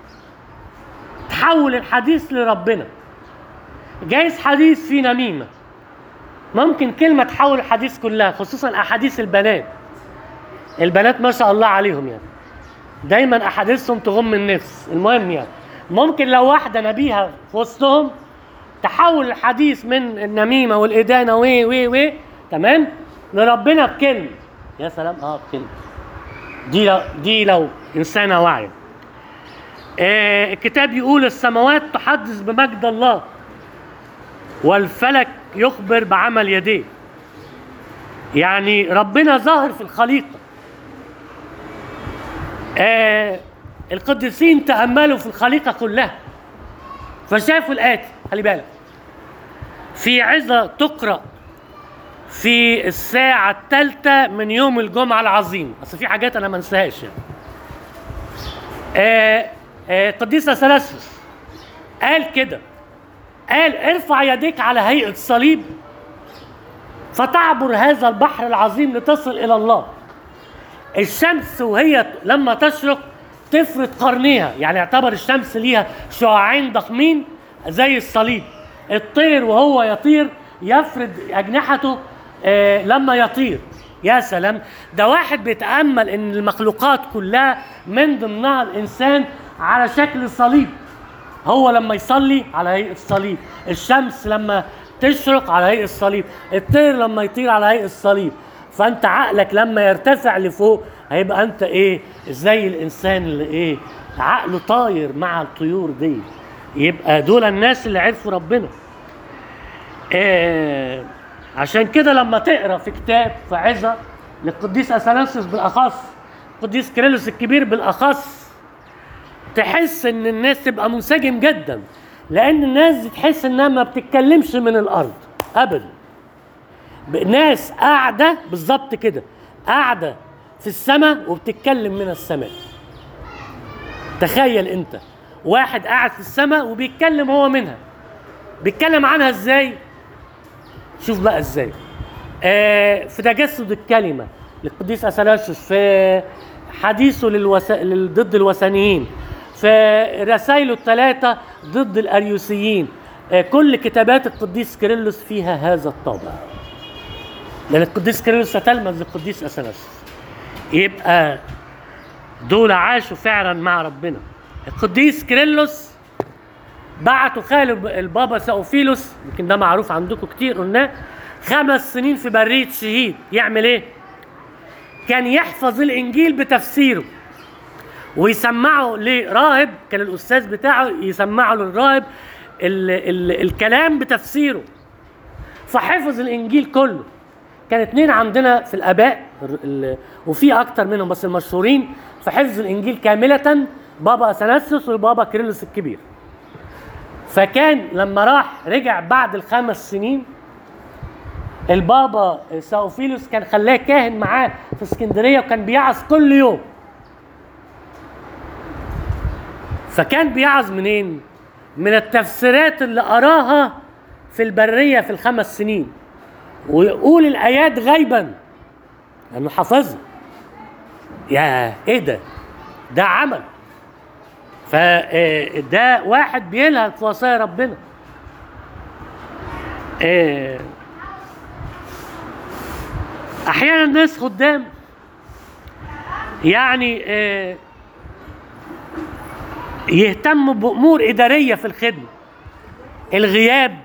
تحول الحديث لربنا جايز حديث فيه نميمه ممكن كلمه تحول الحديث كلها خصوصا احاديث البنات البنات ما شاء الله عليهم يعني دايما احاديثهم تغم النفس المهم يعني ممكن لو واحده نبيها في وسطهم تحول الحديث من النميمه والادانه وي وي وي تمام لربنا بكلمه يا سلام اه بكلمه دي لو دي لو انسانه واعيه آه الكتاب يقول السماوات تحدث بمجد الله والفلك يخبر بعمل يديه يعني ربنا ظاهر في الخليقه آه القديسين تأملوا في الخليقة كلها فشافوا الآتي خلي بالك في عظة تقرأ في الساعة الثالثة من يوم الجمعة العظيم أصل في حاجات أنا ما انساهاش يعني آه آه قديس أثناسيوس قال كده قال ارفع يديك على هيئة صليب فتعبر هذا البحر العظيم لتصل إلى الله الشمس وهي لما تشرق تفرد قرنيها يعني يعتبر الشمس ليها شعاعين ضخمين زي الصليب الطير وهو يطير يفرد أجنحته آه لما يطير يا سلام ده واحد بيتأمل إن المخلوقات كلها من ضمنها الإنسان على شكل صليب هو لما يصلي على هيئة الصليب الشمس لما تشرق على هيئة الصليب الطير لما يطير على هيئة الصليب فانت عقلك لما يرتفع لفوق هيبقى انت ايه زي الانسان اللي ايه عقله طاير مع الطيور دي يبقى دول الناس اللي عرفوا ربنا إيه عشان كده لما تقرا في كتاب في عظه للقديس اثناسيوس بالاخص القديس كيرلس الكبير بالاخص تحس ان الناس تبقى منسجم جدا لان الناس دي تحس انها ما بتتكلمش من الارض ابدا ناس قاعده بالظبط كده قاعده في السماء وبتتكلم من السماء تخيل انت واحد قاعد في السماء وبيتكلم هو منها بيتكلم عنها ازاي شوف بقى ازاي آه في تجسد الكلمه للقديس اثناسيوس في حديثه للوس... لل- ضد الوثنيين في رسائله الثلاثه ضد الاريوسيين آه كل كتابات القديس كيرلس فيها هذا الطابع لان القديس كيرلس تلمذ للقديس اثناسيوس يبقى دول عاشوا فعلا مع ربنا القديس كيرلس بعتوا خاله البابا ساوفيلوس يمكن ده معروف عندكم كتير قلناه خمس سنين في برية شهيد يعمل ايه؟ كان يحفظ الانجيل بتفسيره ويسمعه لراهب كان الاستاذ بتاعه يسمعه للراهب ال ال الكلام بتفسيره فحفظ الانجيل كله كان اتنين عندنا في الاباء ال- ال- وفي اكتر منهم بس المشهورين في حفظ الانجيل كامله بابا اثناسيوس وبابا كيرلس الكبير فكان لما راح رجع بعد الخمس سنين البابا ساوفيلوس كان خلاه كاهن معاه في اسكندريه وكان بيعظ كل يوم فكان بيعظ منين؟ من التفسيرات اللي قراها في البريه في الخمس سنين ويقول الايات غيبا لانه حافظها يا ايه ده؟ ده عمل فده واحد بيلهج في وصايا ربنا آه، احيانا ناس خدام يعني آه، يهتموا بامور اداريه في الخدمه الغياب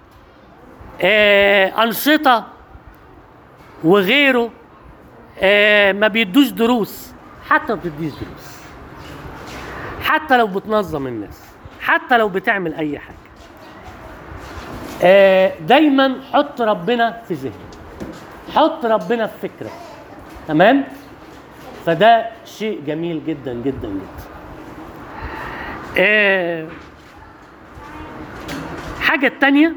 آه، انشطه وغيره آه، ما بيدوش دروس حتى ما بتديش دروس حتى لو بتنظم الناس حتى لو بتعمل اي حاجه آه، دايما حط ربنا في ذهنك حط ربنا في فكرك تمام فده شيء جميل جدا جدا جدا آه، حاجة التانية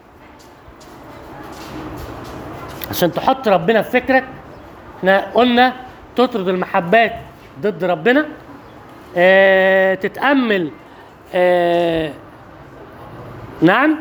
عشان تحط ربنا في فكرك احنا قلنا تطرد المحبات ضد ربنا اه تتأمل اه نعم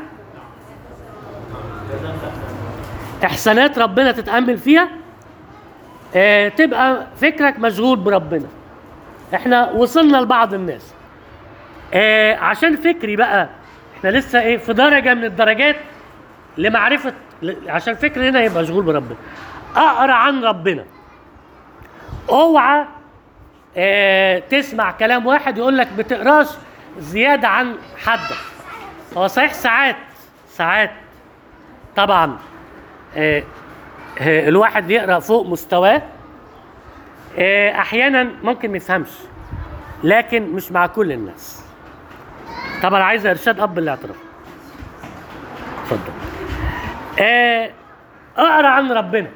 احسانات ربنا تتأمل فيها اه تبقى فكرك مشغول بربنا احنا وصلنا لبعض الناس اه عشان فكري بقى احنا لسه ايه في درجة من الدرجات لمعرفة ل- عشان فكري هنا يبقى مشغول بربنا اقرا عن ربنا اوعى اه تسمع كلام واحد يقول لك بتقراش زيادة عن حدك هو صحيح ساعات ساعات طبعا اه اه الواحد يقرا فوق مستواه اه احيانا ممكن ما يفهمش لكن مش مع كل الناس طبعا عايز ارشاد اب الاعتراف اتفضل آه، اقرا عن ربنا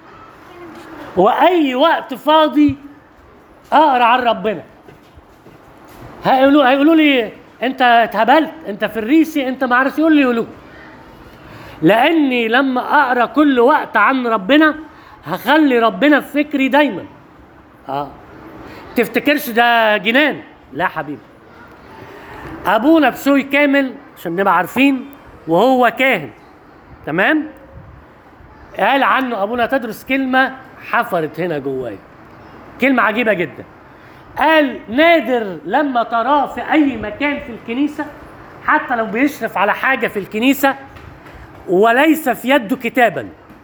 واي وقت فاضي اقرا عن ربنا هيقولوا هيقولوا لي انت اتهبلت انت في الريسي انت ما عارف يقول لي يقولوا لاني لما اقرا كل وقت عن ربنا هخلي ربنا في فكري دايما اه تفتكرش ده جنان لا حبيبي ابونا بشوي كامل عشان نبقى عارفين وهو كاهن تمام قال عنه ابونا تدرس كلمه حفرت هنا جوايا كلمه عجيبه جدا قال نادر لما تراه في اي مكان في الكنيسه حتى لو بيشرف على حاجه في الكنيسه وليس في يده كتابا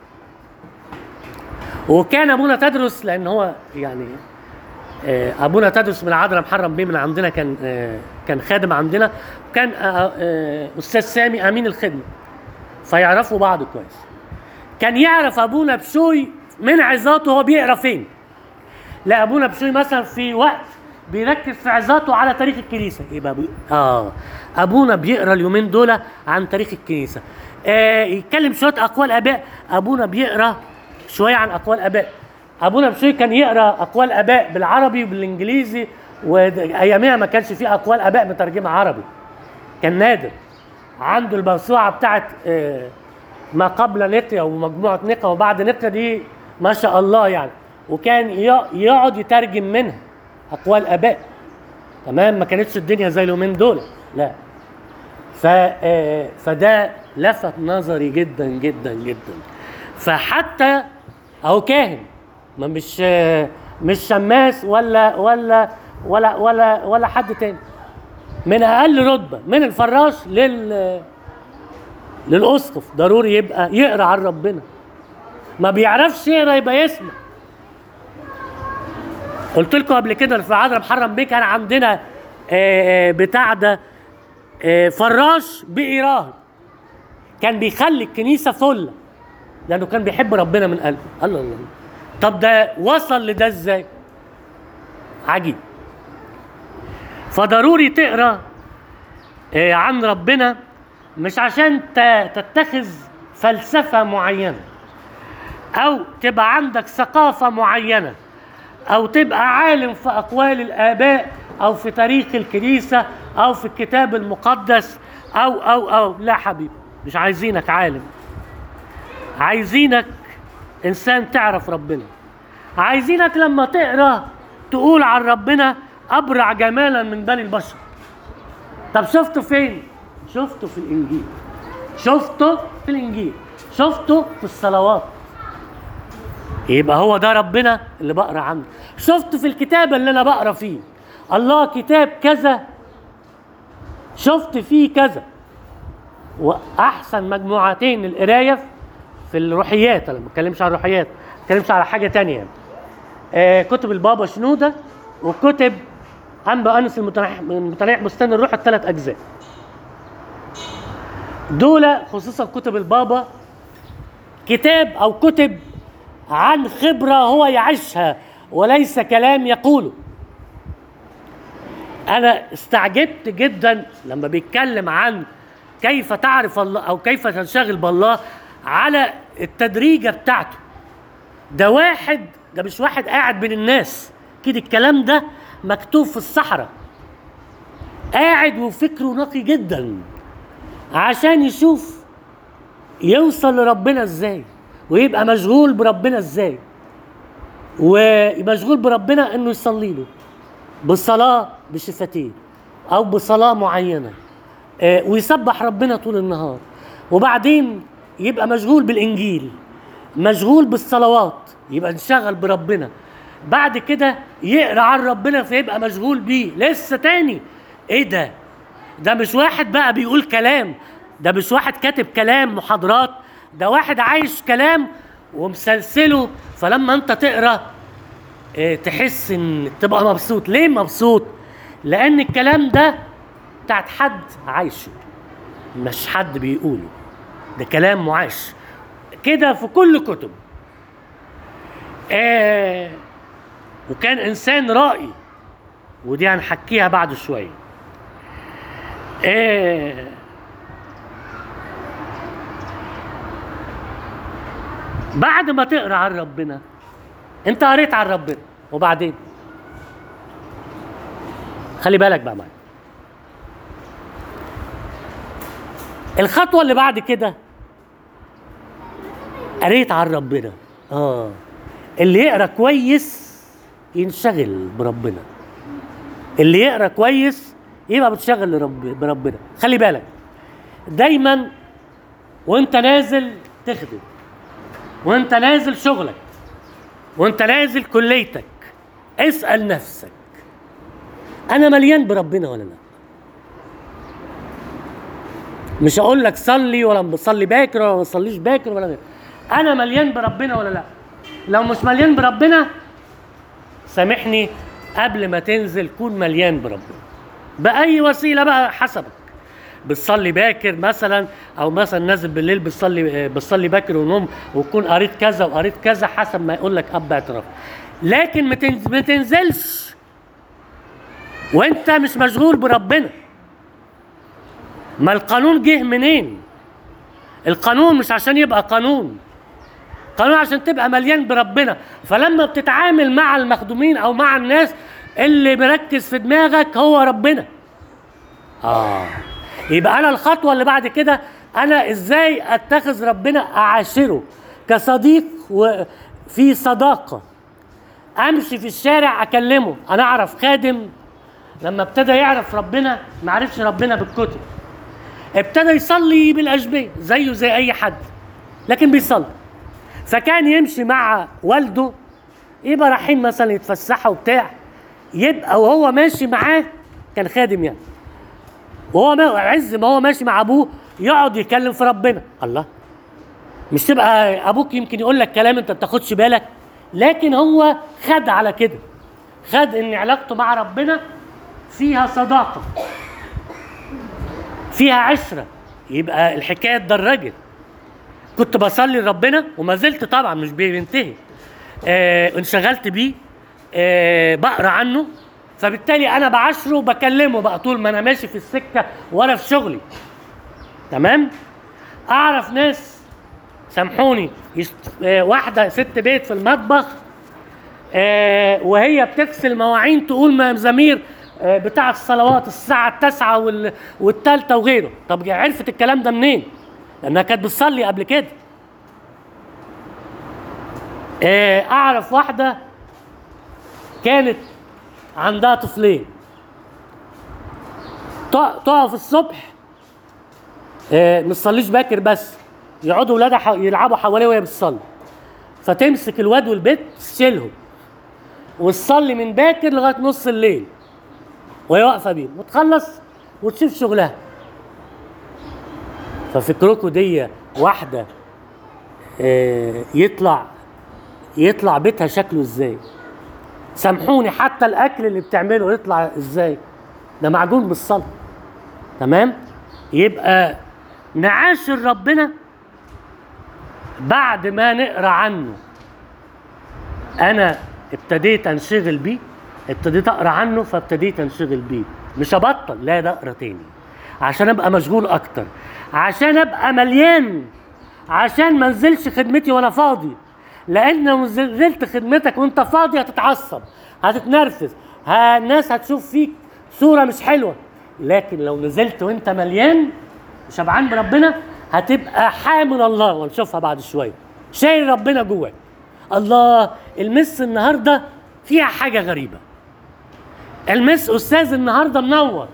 وكان ابونا تدرس لان هو يعني آه، ابونا تدرس من عذراء محرم بيه من عندنا كان آه، كان خادم عندنا كان آه، آه، استاذ سامي امين الخدمه فيعرفوا بعض كويس كان يعرف ابونا بشوي من عظاته هو بيقرا فين لا ابونا بشوي مثلا في وقت بيركز في عظاته على تاريخ الكنيسه يبقى بي... اه ابونا بيقرا اليومين دول عن تاريخ الكنيسه آه يتكلم شويه اقوال اباء ابونا بيقرا شويه عن اقوال اباء ابونا بشوي كان يقرا اقوال اباء بالعربي وبالانجليزي وايامها ما كانش في اقوال اباء مترجمه عربي كان نادر عنده الموسوعه بتاعت آه، ما قبل نقيا ومجموعه نقيا وبعد نقيا دي ما شاء الله يعني وكان ي- يقعد يترجم منها اقوال اباء تمام ما كانتش الدنيا زي اليومين دول لا ف آه، فده لفت نظري جدا جدا جدا فحتى اهو كاهن ما مش آه، مش شماس ولا ولا ولا ولا ولا حد تاني من اقل رتبه من الفراش لل للاسقف ضروري يبقى يقرا عن ربنا ما بيعرفش يقرا يبقى يسمع قلت لكم قبل كده في عذراء محرم بيه كان عندنا آه، آه، بتاع ده آه، فراش بقي راهب كان بيخلي الكنيسه فله لانه كان بيحب ربنا من قلبه الله الله طب ده وصل لده ازاي عجيب فضروري تقرا آه، عن ربنا مش عشان ت- تتخذ فلسفه معينه او تبقى عندك ثقافه معينه او تبقى عالم في اقوال الاباء او في تاريخ الكنيسه او في الكتاب المقدس او او او لا حبيبي مش عايزينك عالم عايزينك انسان تعرف ربنا عايزينك لما تقرا تقول عن ربنا ابرع جمالا من بني البشر طب شفته فين شفته في الانجيل شفته في الانجيل شفته في الصلوات يبقى هو ده ربنا اللي بقرا عنه شفته في الكتاب اللي انا بقرا فيه الله كتاب كذا شفت فيه كذا واحسن مجموعتين القرايه في الروحيات انا ما بتكلمش عن الروحيات اتكلمش على حاجه تانية يعني. آه كتب البابا شنوده وكتب انبا انس المتنح المتنيح بستان الروح الثلاث اجزاء دول خصوصا كتب البابا كتاب او كتب عن خبره هو يعيشها وليس كلام يقوله انا استعجبت جدا لما بيتكلم عن كيف تعرف الله او كيف تنشغل بالله على التدريجه بتاعته ده واحد ده مش واحد قاعد بين الناس كده الكلام ده مكتوب في الصحراء قاعد وفكره نقي جدا عشان يشوف يوصل لربنا ازاي ويبقى مشغول بربنا ازاي ومشغول بربنا انه يصلي له بالصلاه بشفتين او بصلاه معينه آه، ويسبح ربنا طول النهار وبعدين يبقى مشغول بالانجيل مشغول بالصلوات يبقى انشغل بربنا بعد كده يقرا عن ربنا فيبقى مشغول بيه لسه تاني ايه ده ده مش واحد بقى بيقول كلام ده مش واحد كاتب كلام محاضرات ده واحد عايش كلام ومسلسله فلما انت تقرا اه تحس ان تبقى مبسوط ليه مبسوط لان الكلام ده بتاعت حد عايشه مش حد بيقوله ده كلام معاش كده في كل كتب آه وكان انسان رائي ودي هنحكيها بعد شويه آه بعد ما تقرا عن ربنا انت قريت عن ربنا وبعدين خلي بالك بقى معايا الخطوه اللي بعد كده قريت عن ربنا اه اللي يقرا كويس ينشغل بربنا اللي يقرا كويس يبقى بتشغل لرب بربنا خلي بالك دايما وانت نازل تخدم وانت نازل شغلك وانت نازل كليتك اسال نفسك انا مليان بربنا ولا لا مش هقول لك صلي ولا بصلي باكر ولا ما بصليش باكر ولا غير. انا مليان بربنا ولا لا لو مش مليان بربنا سامحني قبل ما تنزل كون مليان بربنا باي وسيله بقى حسبك بتصلي باكر مثلا او مثلا نازل بالليل بتصلي بتصلي باكر ونوم وتكون قريت كذا وقريت كذا حسب ما يقول لك اب اعتراف لكن ما تنز- ما تنزلش وانت مش مشغول بربنا ما القانون جه منين القانون مش عشان يبقى قانون قانون عشان تبقى مليان بربنا فلما بتتعامل مع المخدومين او مع الناس اللي مركز في دماغك هو ربنا اه يبقى انا الخطوه اللي بعد كده انا ازاي اتخذ ربنا اعاشره كصديق وفي صداقه امشي في الشارع اكلمه انا اعرف خادم لما ابتدى يعرف ربنا ما عرفش ربنا بالكتب ابتدى يصلي بالاشبيه زيه زي اي حد لكن بيصلي فكان يمشي مع والده يبقى رايحين مثلا يتفسحوا وبتاع يبقى وهو ماشي معاه كان خادم يعني وهو ما عز ما هو ماشي مع ابوه يقعد يتكلم في ربنا الله مش تبقى ابوك يمكن يقول لك كلام انت ما بتاخدش بالك لكن هو خد على كده خد ان علاقته مع ربنا فيها صداقه فيها عشره يبقى الحكايه اتدرجت كنت بصلي لربنا وما زلت طبعا مش بينتهي آه انشغلت بيه آه بقرا عنه فبالتالي انا بعاشره وبكلمه بقى طول ما انا ماشي في السكه وانا في شغلي تمام اعرف ناس سامحوني يست... آه واحده ست بيت في المطبخ آه وهي بتغسل مواعين تقول مزامير آه بتاع الصلوات الساعة التاسعة وال... والتالتة وغيره طب عرفت الكلام ده منين؟ لأنها كانت بتصلي قبل كده آه أعرف واحدة كانت عندها طفلين تق- تقف الصبح آه ما تصليش باكر بس يقعدوا ولادها ح- يلعبوا حواليه وهي بتصلي فتمسك الواد والبنت تشيلهم وتصلي من باكر لغايه نص الليل وهي واقفه بيهم وتخلص وتشوف شغلها ففكركم دي واحده آه، يطلع يطلع بيتها شكله ازاي سامحوني حتى الاكل اللي بتعمله يطلع ازاي ده معجون بالصلاه تمام يبقى نعاشر ربنا بعد ما نقرا عنه انا ابتديت انشغل بيه ابتديت اقرا عنه فابتديت انشغل بيه مش ابطل لا ده اقرا تاني عشان ابقى مشغول اكتر عشان ابقى مليان عشان ما انزلش خدمتي وانا فاضي لان لو نزلت خدمتك وانت فاضي هتتعصب هتتنرفز ها الناس هتشوف فيك صوره مش حلوه لكن لو نزلت وانت مليان شبعان بربنا هتبقى حامل الله ونشوفها بعد شويه شايل ربنا جواك الله المس النهارده فيها حاجه غريبه المس استاذ النهارده منور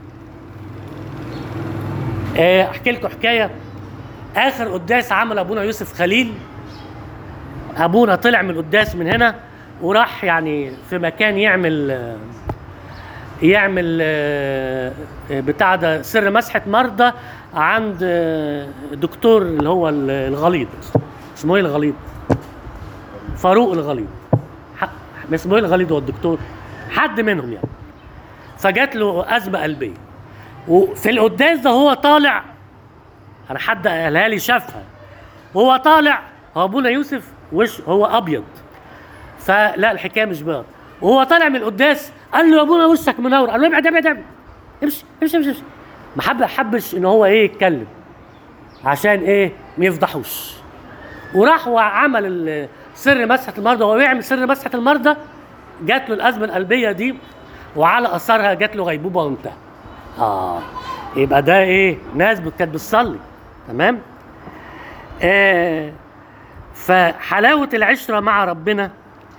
آه، احكي لكم حكايه اخر قداس عمل ابونا يوسف خليل ابونا طلع من القداس من هنا وراح يعني في مكان يعمل آه، يعمل آه، آه، بتاع ده سر مسحه مرضى عند آه، دكتور اللي هو ال- الغليظ اسمه ايه الغليظ فاروق الغليظ ح- اسمه ايه الغليظ هو الدكتور حد منهم يعني فجات له ازمه قلبيه وفي القداس ده هو طالع انا حد قالها لي شافها وهو طالع هو ابونا يوسف وش هو ابيض فلا الحكايه مش بيض وهو طالع من القداس قال له يا ابونا وشك منور قال له ابعد ابعد ابعد امشي امشي امشي, امشي. ما حب حبش ان هو ايه يتكلم عشان ايه ما يفضحوش وراح وعمل ال- سر مسحه المرضى وهو بيعمل سر مسحه المرضى جات له الازمه القلبيه دي وعلى اثرها جات له غيبوبه وانتهى اه يبقى ده ايه ناس كانت بتصلي تمام آه فحلاوه العشره مع ربنا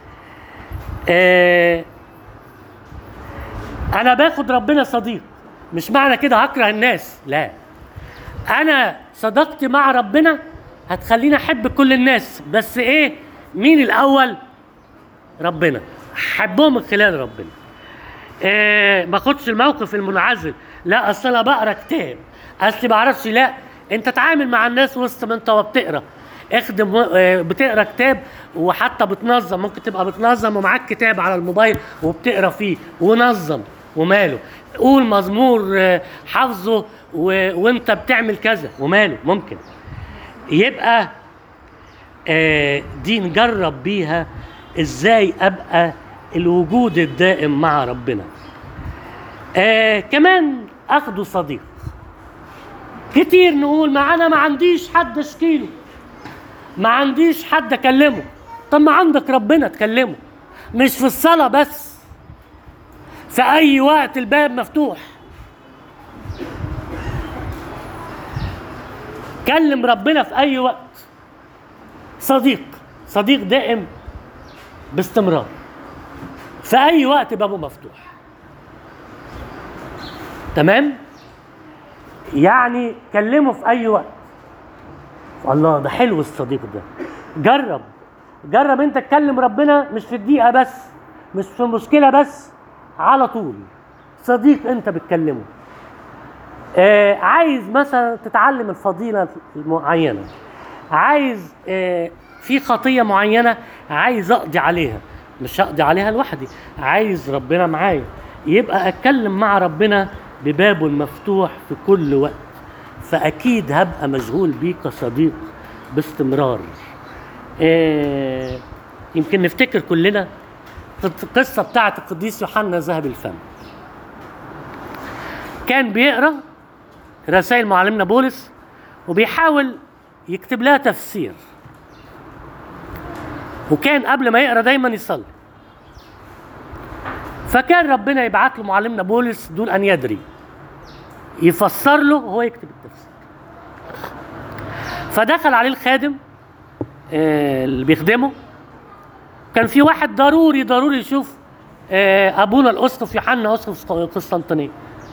آه انا باخد ربنا صديق مش معنى كده هكره الناس لا انا صداقتي مع ربنا هتخليني احب كل الناس بس ايه مين الاول ربنا احبهم من خلال ربنا إيه ما اخدش الموقف المنعزل لا اصل انا بقرا كتاب اصل ما اعرفش لا انت تعامل مع الناس وسط ما انت بتقرا اخدم و- آه، بتقرا كتاب وحتى بتنظم ممكن تبقى بتنظم ومعاك كتاب على الموبايل وبتقرا فيه ونظم وماله قول مزمور آه، حافظه و... وانت بتعمل كذا وماله ممكن يبقى آه، دي نجرب بيها ازاي ابقى الوجود الدائم مع ربنا آه كمان اخده صديق كتير نقول ما انا ما عنديش حد اشكيله ما عنديش حد اكلمه طب ما عندك ربنا تكلمه مش في الصلاة بس في اي وقت الباب مفتوح كلم ربنا في اي وقت صديق صديق دائم باستمرار في اي وقت بابه مفتوح تمام يعني كلمه في اي وقت الله ده حلو الصديق ده جرب جرب انت تكلم ربنا مش في الدقيقه بس مش في المشكله بس على طول صديق انت بتكلمه آه عايز مثلا تتعلم الفضيله المعينه عايز آه في خطيه معينه عايز اقضي عليها مش هقضي عليها لوحدي عايز ربنا معايا يبقى اتكلم مع ربنا ببابه المفتوح في كل وقت فاكيد هبقى مشغول بيه كصديق باستمرار آه يمكن نفتكر كلنا القصه بتاعت القديس يوحنا ذهب الفم كان بيقرا رسائل معلمنا بولس وبيحاول يكتب لها تفسير وكان قبل ما يقرا دايما يصلي فكان ربنا يبعت له معلمنا بولس دون ان يدري يفسر له وهو يكتب التفسير فدخل عليه الخادم آه، اللي بيخدمه كان في واحد ضروري ضروري يشوف آه، ابونا الاسقف يوحنا اسقف قسطنطينيه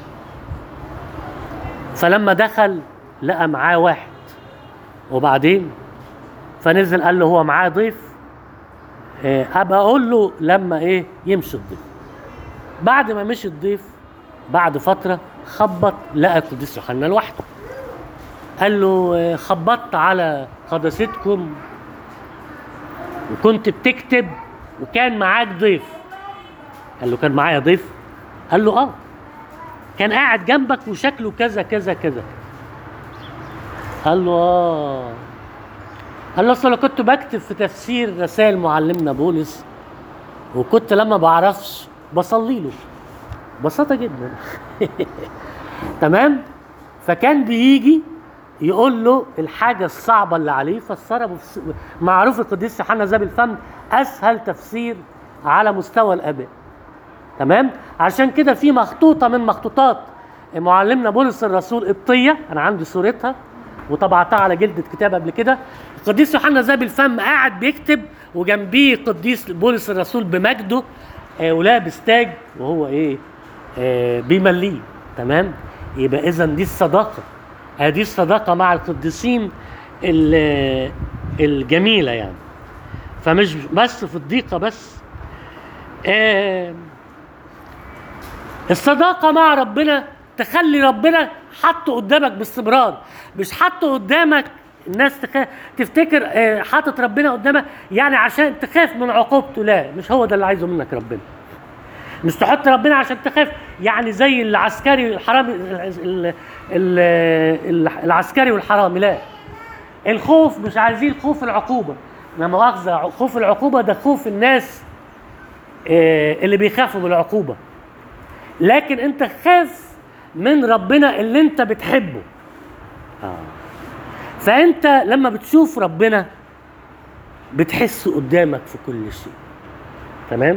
فلما دخل لقى معاه واحد وبعدين فنزل قال له هو معاه ضيف آه، ابقى اقول له لما ايه يمشي الضيف بعد ما مشي الضيف بعد فتره خبط لقى القديس يوحنا لوحده قال له آه، خبطت على قداستكم وكنت بتكتب وكان معاك ضيف قال له كان معايا ضيف قال له اه كان قاعد جنبك وشكله كذا كذا كذا قال له اه قال له اصل انا كنت بكتب في تفسير رسائل معلمنا بولس وكنت لما بعرفش بصلي له ببساطه جدا تمام فكان بيجي يقول له الحاجة الصعبة اللي عليه فسرها بفس... معروف القديس يوحنا ذهب الفم أسهل تفسير على مستوى الآباء تمام عشان كده في مخطوطة من مخطوطات معلمنا بولس الرسول قبطية أنا عندي صورتها وطبعتها على جلدة كتاب قبل كده القديس يوحنا ذهب الفم قاعد بيكتب وجنبيه قديس بولس الرسول بمجده آه ولابس تاج وهو ايه آه بيمليه تمام يبقى اذا دي الصداقه هذه الصداقه مع القديسين ال- الجميله يعني فمش بس في الضيقه بس آه الصداقه مع ربنا تخلي ربنا حاطه قدامك باستمرار مش حاطه قدامك الناس تخ... تفتكر آه، حاطط ربنا قدامك يعني عشان تخاف من عقوبته لا مش هو ده اللي عايزه منك ربنا مش تحط ربنا عشان تخاف يعني زي العسكري الحرامي ال- ال- ال- العسكري والحرامي لا الخوف مش عايزين خوف العقوبة لا مؤاخذة خوف العقوبة ده خوف الناس آه، اللي بيخافوا من العقوبة لكن انت خاف من ربنا اللي انت بتحبه آه. فانت لما بتشوف ربنا بتحسه قدامك في كل شيء تمام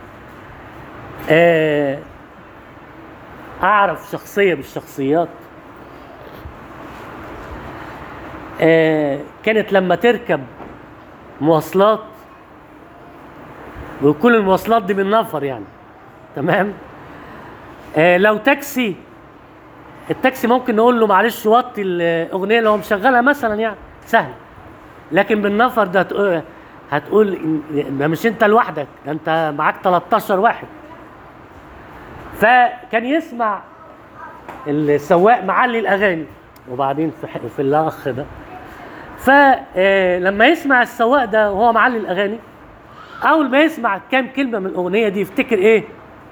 آه، اعرف شخصيه من الشخصيات آه، كانت لما تركب مواصلات وكل المواصلات دي من نفر يعني تمام آه، لو تاكسي التاكسي ممكن نقول له معلش وطي الاغنيه اللي هو مشغلها مثلا يعني سهل لكن بالنفر ده هتقول- هتقول إن- ده مش انت لوحدك ده انت معاك 13 واحد فكان يسمع السواق معلي الاغاني وبعدين في ح- في الاخ ده فلما يسمع السواق ده وهو معلي الاغاني اول ما يسمع كام كلمه من الاغنيه دي يفتكر ايه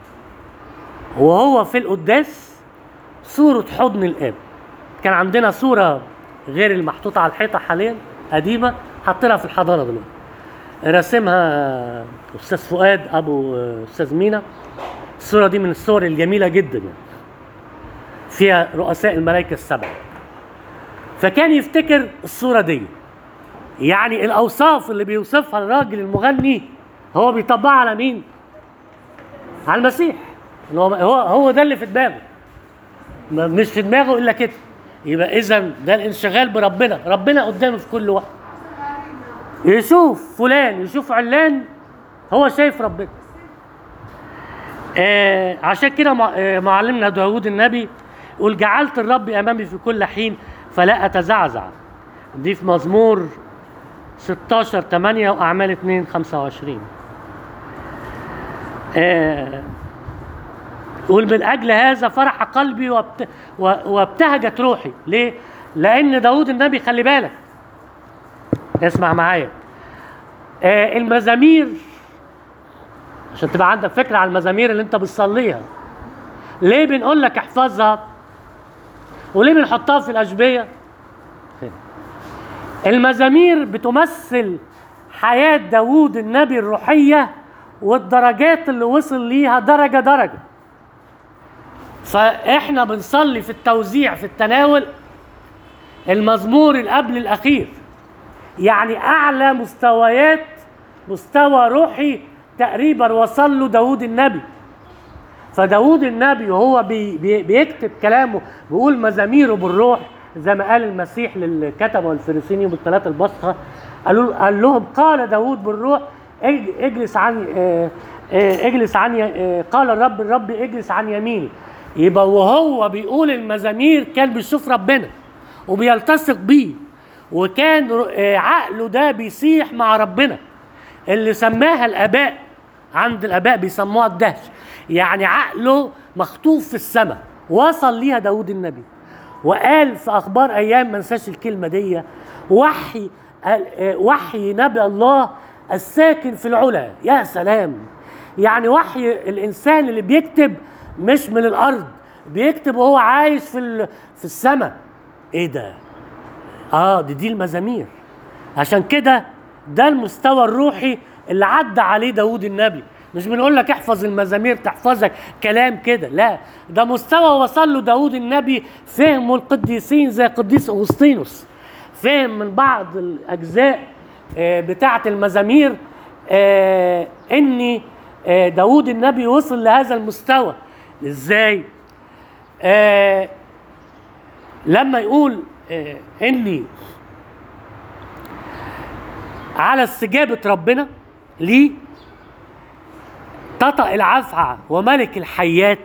وهو في القداس صورة حضن الآب كان عندنا صورة غير المحطوطة على الحيطة حاليا قديمة حاطينها في الحضانة دلوقتي رسمها أستاذ فؤاد أبو أستاذ مينا الصورة دي من الصور الجميلة جدا يعني فيها رؤساء الملائكة السبعة فكان يفتكر الصورة دي يعني الأوصاف اللي بيوصفها الراجل المغني هو بيطبقها على مين؟ على المسيح إن هو هو هو ده اللي في دماغه ما- مش في دماغه الا كده يبقى اذا ده الانشغال بربنا ربنا قدامه في كل وقت يشوف فلان يشوف علان هو شايف ربنا آه عشان كده مع- آه، معلمنا داود النبي يقول جعلت الرب امامي في كل حين فلا اتزعزع دي في مزمور 16 8 واعمال 2 25 آه يقول من اجل هذا فرح قلبي وابت... و- وابتهجت روحي ليه لان داود النبي خلي بالك اسمع معايا آه المزامير عشان تبقى عندك فكره على المزامير اللي انت بتصليها ليه بنقول لك احفظها وليه بنحطها في الاشبيه المزامير بتمثل حياه داود النبي الروحيه والدرجات اللي وصل ليها درجه درجه فاحنا بنصلي في التوزيع في التناول المزمور اللي قبل الاخير يعني اعلى مستويات مستوى روحي تقريبا وصل له داود النبي فداود النبي وهو بي بي بيكتب كلامه بيقول مزاميره بالروح زي ما قال المسيح للكتبه والفريسيين يوم الثلاثة البصخة قالوا قال لهم قال داود بالروح اج- اجلس عن آه، آه، اجلس عن ي- آه، قال الرب الرب اجلس عن يميني يبقى وهو بيقول المزامير كان بيشوف ربنا وبيلتصق بيه وكان ر- آه، عقله ده بيسيح مع ربنا اللي سماها الاباء عند الاباء بيسموها الدهش يعني عقله مخطوف في السماء وصل ليها داود النبي وقال في اخبار ايام ما انساش الكلمه دي وحي قال- آه، وحي نبي الله الساكن في العلا يا سلام يعني وحي الانسان اللي بيكتب مش من الارض بيكتب وهو عايش في ال- في السماء ايه ده اه دي دي المزامير عشان كده ده المستوى الروحي اللي عدى عليه داود النبي مش بنقول لك احفظ المزامير تحفظك كلام كده لا ده مستوى وصل له داود النبي فهمه القديسين زي قديس اغسطينوس فهم من بعض الاجزاء آه، بتاعه المزامير آه، ان آه، داود النبي وصل لهذا المستوى ازاي آه، لما يقول آه، اني على استجابة ربنا ليه تطأ العفعة وملك الحيات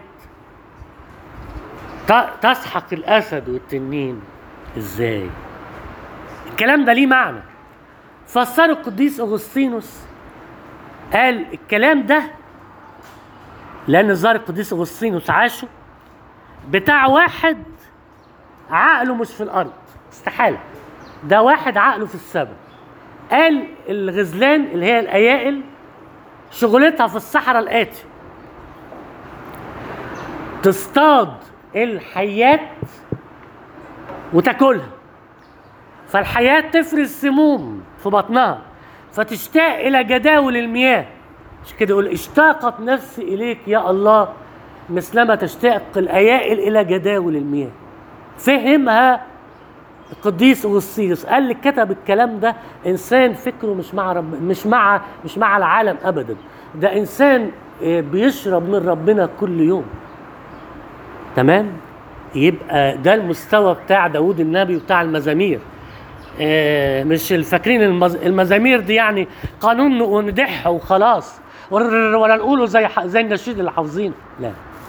ت- تسحق الأسد والتنين ازاي الكلام ده ليه معنى فسره القديس أغسطينوس قال الكلام ده لأن الظاهر القديس أغسطينوس عاشه بتاع واحد عقله مش في الأرض استحالة ده واحد عقله في السماء قال الغزلان اللي هي الايائل شغلتها في الصحراء الاتي تصطاد الحيات وتاكلها فالحياة تفرز سموم في بطنها فتشتاق إلى جداول المياه مش كده يقول اشتاقت نفسي إليك يا الله مثلما تشتاق الأيائل إلى جداول المياه فهمها القديس اغسطينوس قال اللي كتب الكلام ده انسان فكره مش مع رب مش مع مش مع العالم ابدا ده انسان آه، بيشرب من ربنا كل يوم تمام يبقى ده المستوى بتاع داود النبي وبتاع المزامير آه، مش الفاكرين المز... المزامير دي يعني قانون وندح وخلاص ور- ولا نقوله زي ح- زي النشيد اللي حافظينه لا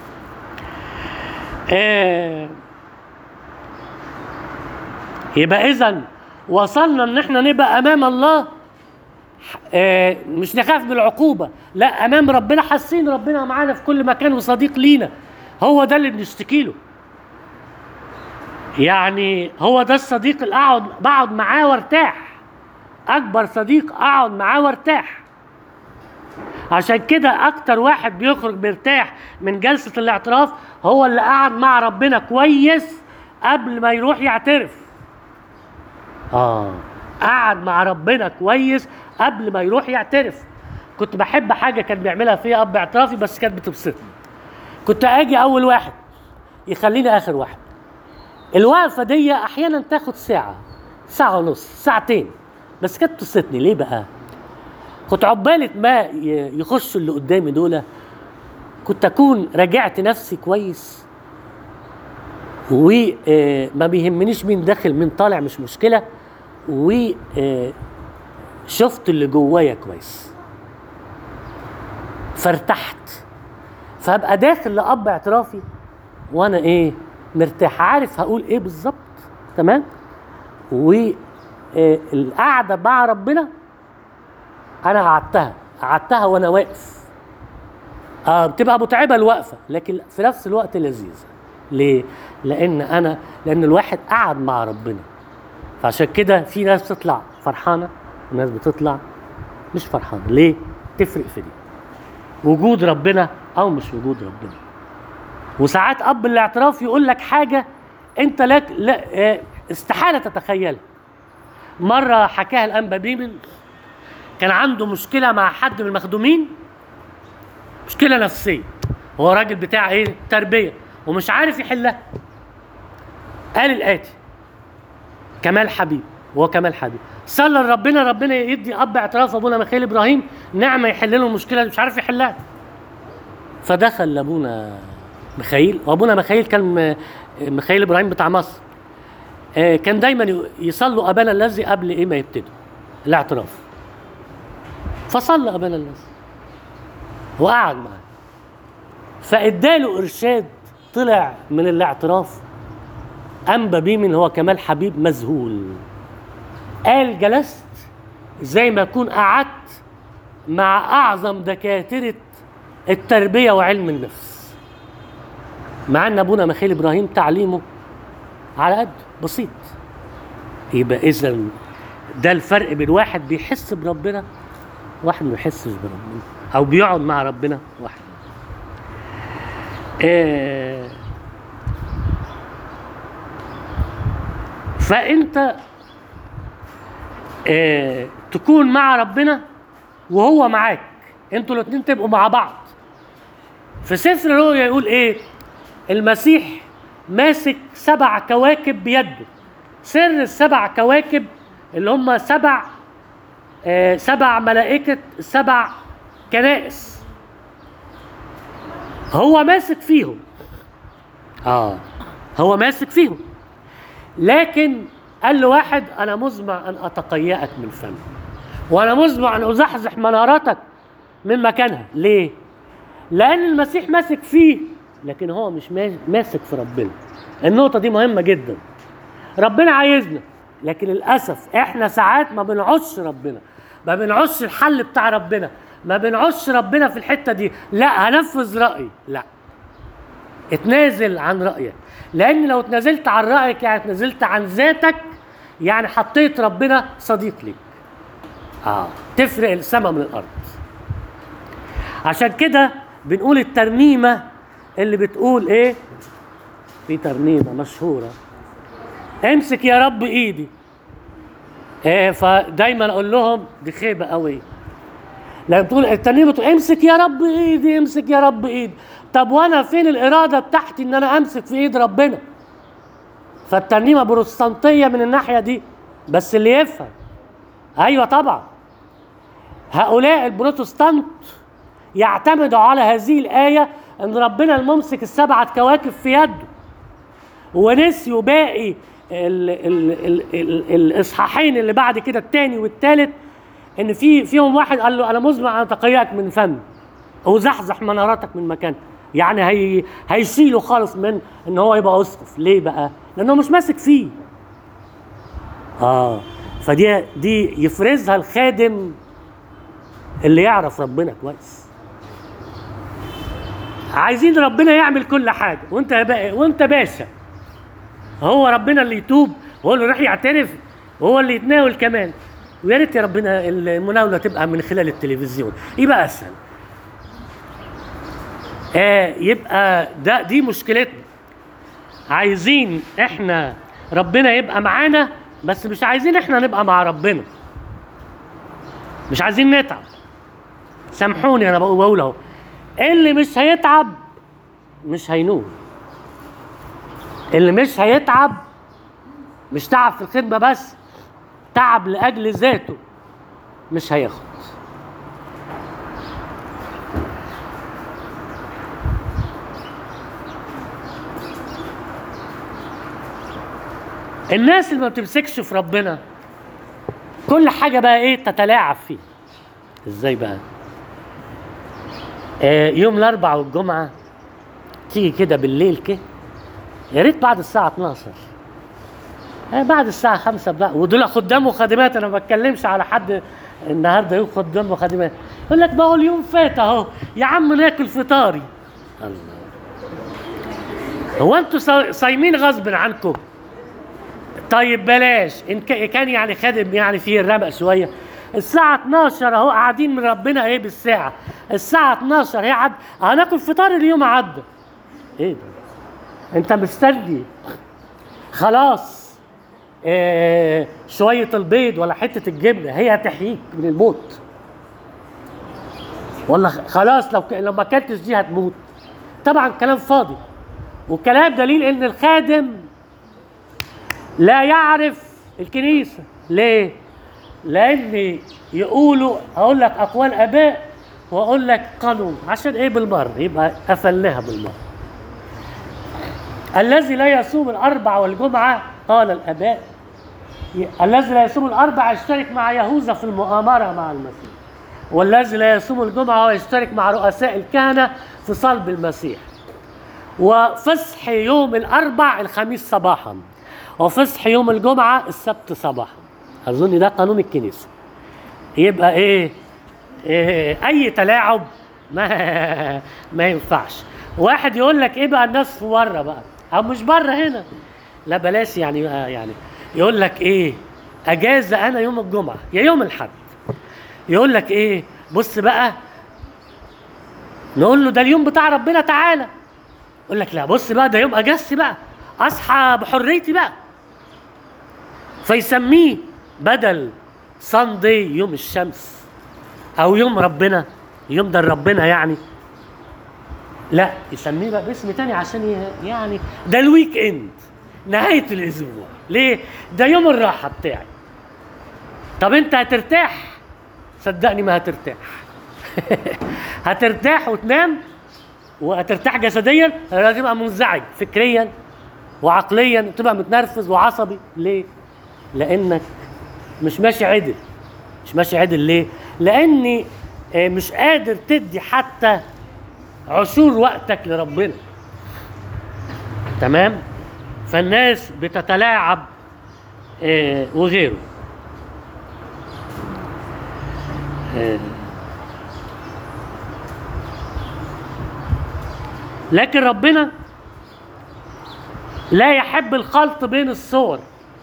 آه يبقى اذا وصلنا ان احنا نبقى امام الله آه، مش نخاف من العقوبه لا امام ربنا حاسين ربنا معانا في كل مكان وصديق لينا هو ده اللي بنشتكي له يعني هو ده الصديق اللي اقعد بقعد معاه وارتاح اكبر صديق اقعد معاه وارتاح عشان كده اكتر واحد بيخرج مرتاح من جلسه الاعتراف هو اللي قعد مع ربنا كويس قبل ما يروح يعترف اه قعد مع ربنا كويس قبل ما يروح يعترف كنت بحب حاجه كان بيعملها فيها اب اعترافي بس كانت بتبسطني كنت اجي اول واحد يخليني اخر واحد الوقفه دي احيانا تاخد ساعه ساعه ونص ساعتين بس كانت تبسطني ليه بقى كنت عقبالة ما ي- يخشوا اللي قدامي دول كنت اكون راجعت نفسي كويس وما بيهمنيش مين داخل مين طالع مش مشكله وشفت اللي جوايا كويس فارتحت فابقى داخل لاب اعترافي وانا ايه مرتاح عارف هقول ايه بالظبط تمام والقعده مع ربنا انا قعدتها قعدتها وانا واقف اه بتبقى متعبه الوقفه لكن في نفس الوقت لذيذه ليه لان انا لان الواحد قعد مع ربنا فعشان كده في ناس بتطلع فرحانه وناس بتطلع مش فرحانه ليه تفرق في دي وجود ربنا او مش وجود ربنا وساعات اب الاعتراف يقول لك حاجه انت لك لا آه، استحاله تتخيلها مره حكاها الانبا بيبل كان عنده مشكله مع حد من المخدومين مشكله نفسيه هو راجل بتاع ايه تربيه ومش عارف يحلها قال الاتي كمال حبيب هو كمال حبيب صلى لربنا ربنا يدي اب اعتراف ابونا ميخائيل ابراهيم نعمه يحل له المشكله اللي مش عارف يحلها فدخل لابونا ميخائيل وابونا ميخائيل كان م- ميخائيل ابراهيم بتاع مصر آه، كان دايما ي- يصلوا ابانا الذي قبل ايه ما يبتدوا الاعتراف فصلى ابانا الذي وقعد معاه فاداله ارشاد طلع من الاعتراف انبى بيه من هو كمال حبيب مذهول قال جلست زي ما اكون قعدت مع اعظم دكاتره التربيه وعلم النفس مع ان ابونا ميخائيل ابراهيم تعليمه على قد بسيط يبقى اذا ده الفرق بين واحد بيحس بربنا واحد ما يحسش بربنا او بيقعد مع ربنا واحد آه فانت آه تكون مع ربنا وهو معاك انتوا الاثنين تبقوا مع بعض في سفر الرؤيا يقول ايه المسيح ماسك سبع كواكب بيده سر السبع كواكب اللي هم سبع آه سبع ملائكة سبع كنائس هو ماسك فيهم اه هو ماسك فيهم لكن قال له واحد انا مزمع ان اتقيأك من فمي وانا مزمع ان ازحزح منارتك من مكانها ليه لان المسيح ماسك فيه لكن هو مش ما- ماسك في ربنا النقطه دي مهمه جدا ربنا عايزنا لكن للاسف احنا ساعات ما بنعوزش ربنا ما بنعوزش الحل بتاع ربنا ما بنعوزش ربنا في الحته دي لا هنفذ رايي لا اتنازل عن رايك لان لو اتنازلت عن رايك يعني اتنازلت عن ذاتك يعني حطيت ربنا صديق ليك اه تفرق السماء من الارض عشان كده بنقول الترنيمه اللي بتقول ايه في ترنيمه مشهوره امسك يا رب ايدي إيه فدايما اقول لهم دي خيبه قوي لما تقول الترنيمه بتقول امسك يا رب ايدي امسك يا رب ايدي طب وانا فين الاراده بتاعتي ان انا امسك في ايد ربنا فالترنيمه بروتستانتيه من الناحيه دي بس اللي يفهم ايوه طبعا هؤلاء البروتستانت يعتمدوا على هذه الايه ان ربنا الممسك السبعه كواكب في يده ونسيوا باقي ال ال ال ال الاصحاحين اللي بعد كده الثاني والثالث ان في فيهم واحد قال له انا مزمع ان اتقيأك من فمي وزحزح منارتك من مكانك يعني هي هيشيله خالص من ان هو يبقى اسقف ليه بقى لانه مش ماسك فيه اه فدي دي يفرزها الخادم اللي يعرف ربنا كويس عايزين ربنا يعمل كل حاجه وانت يا بقى وانت باشا هو ربنا اللي يتوب هو اللي يروح يعترف وهو اللي يتناول كمان ويا ريت يا ربنا المناوله تبقى من خلال التلفزيون يبقى اسهل آه يبقى ده دي مشكلتنا عايزين احنا ربنا يبقى معانا بس مش عايزين احنا نبقى مع ربنا مش عايزين نتعب سامحوني انا بقول بقول اهو اللي مش هيتعب مش هينول اللي مش هيتعب مش تعب في الخدمه بس تعب لاجل ذاته مش هياخد الناس اللي ما بتمسكش في ربنا كل حاجه بقى ايه تتلاعب فيه ازاي بقى آه يوم الاربعاء والجمعه تيجي كده بالليل كده يا ريت بعد الساعه 12 آه بعد الساعه 5 بقى ودول خدام وخادمات انا ما بتكلمش على حد النهارده يوم خدام وخادمات يقول لك ما هو اليوم فات اهو يا عم ناكل فطاري الله هو انتوا صا- صايمين غصب عنكم طيب بلاش ان كا- كان يعني خادم يعني فيه الرمق شويه الساعة 12 اهو قاعدين من ربنا ايه بالساعة الساعة 12 هي عد هناكل فطار اليوم عدى ايه ده انت مستني خلاص آه شوية البيض ولا حتة الجبنة هي هتحييك من الموت ولا خ- خلاص لو ك... لو ما اكلتش دي هتموت طبعا كلام فاضي والكلام دليل ان الخادم لا يعرف الكنيسة ليه؟ لأن يقولوا أقول لك أقوال آباء وأقول لك قانون عشان إيه بالمرة يبقى قفلناها بالمرة الذي لا يصوم الأربع والجمعة قال الآباء ي- الذي لا يصوم الأربع يشترك مع يهوذا في المؤامرة مع المسيح والذي لا يصوم الجمعة ويشترك مع رؤساء الكهنة في صلب المسيح وفصح يوم الأربع الخميس صباحا وفصح يوم الجمعة السبت صباحا أظن ده قانون الكنيسة يبقى إيه, إيه أي تلاعب ما ما ينفعش واحد يقول لك إيه بقى الناس في بره بقى أو مش بره هنا لا بلاش يعني يعني يقول لك إيه أجازة أنا يوم الجمعة يا يوم الحد يقول لك إيه بص بقى نقول له ده اليوم بتاع ربنا تعالى يقول لك لا بص بقى ده يوم اجازتي بقى اصحى بحريتي بقى فيسميه بدل ساندي يوم الشمس او يوم ربنا يوم ده ربنا يعني لا يسميه بقى باسم تاني عشان ي- يعني ده الويك اند نهاية الاسبوع ليه ده يوم الراحة بتاعي طب انت هترتاح صدقني ما هترتاح هترتاح وتنام وهترتاح جسديا هتبقى منزعج فكريا وعقليا تبقى متنرفز وعصبي ليه لانك مش ماشي عدل مش ماشي عدل ليه لاني آه، مش قادر تدي حتى عشور وقتك لربنا تمام فالناس بتتلاعب آه، وغيره آه. لكن ربنا لا يحب الخلط بين الصور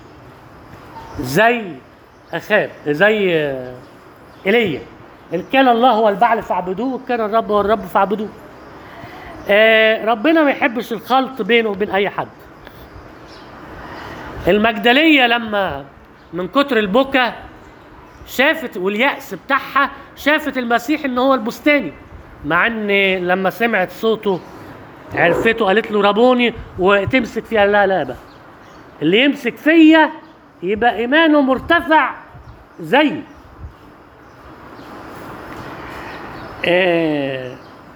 زي اخاب زي آه، ايليا إن كان الله هو البعل فاعبدوه وإن كان الرب هو الرب فاعبدوه آه، ربنا ما يحبش الخلط بينه وبين اي حد المجدلية لما من كتر البكا شافت واليأس بتاعها شافت المسيح ان هو البستاني مع ان لما سمعت صوته عرفته قالت له ربوني وتمسك فيها لا لا بقى اللي يمسك فيا يبقى ايمانه مرتفع زي آه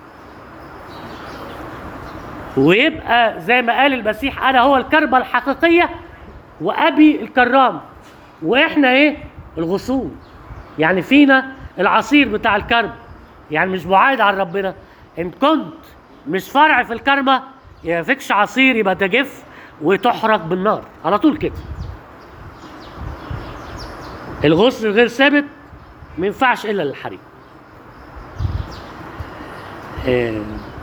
ويبقى زي ما قال المسيح انا هو الكربة الحقيقية وابي الكرام واحنا ايه الغصون يعني فينا العصير بتاع الكرب يعني مش بعاد عن ربنا ان كنت مش فرع في الكرمة يا فيكش عصير يبقى تجف وتحرق بالنار على طول كده الغصن الغير ثابت ما ينفعش الا للحريق آه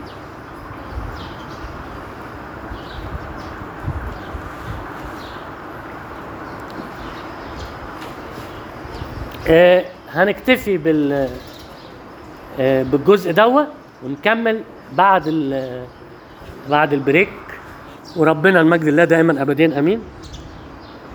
آه، هنكتفي بال آه، بالجزء دوت ونكمل بعد ال بعد البريك وربنا المجد الله دائما ابدين امين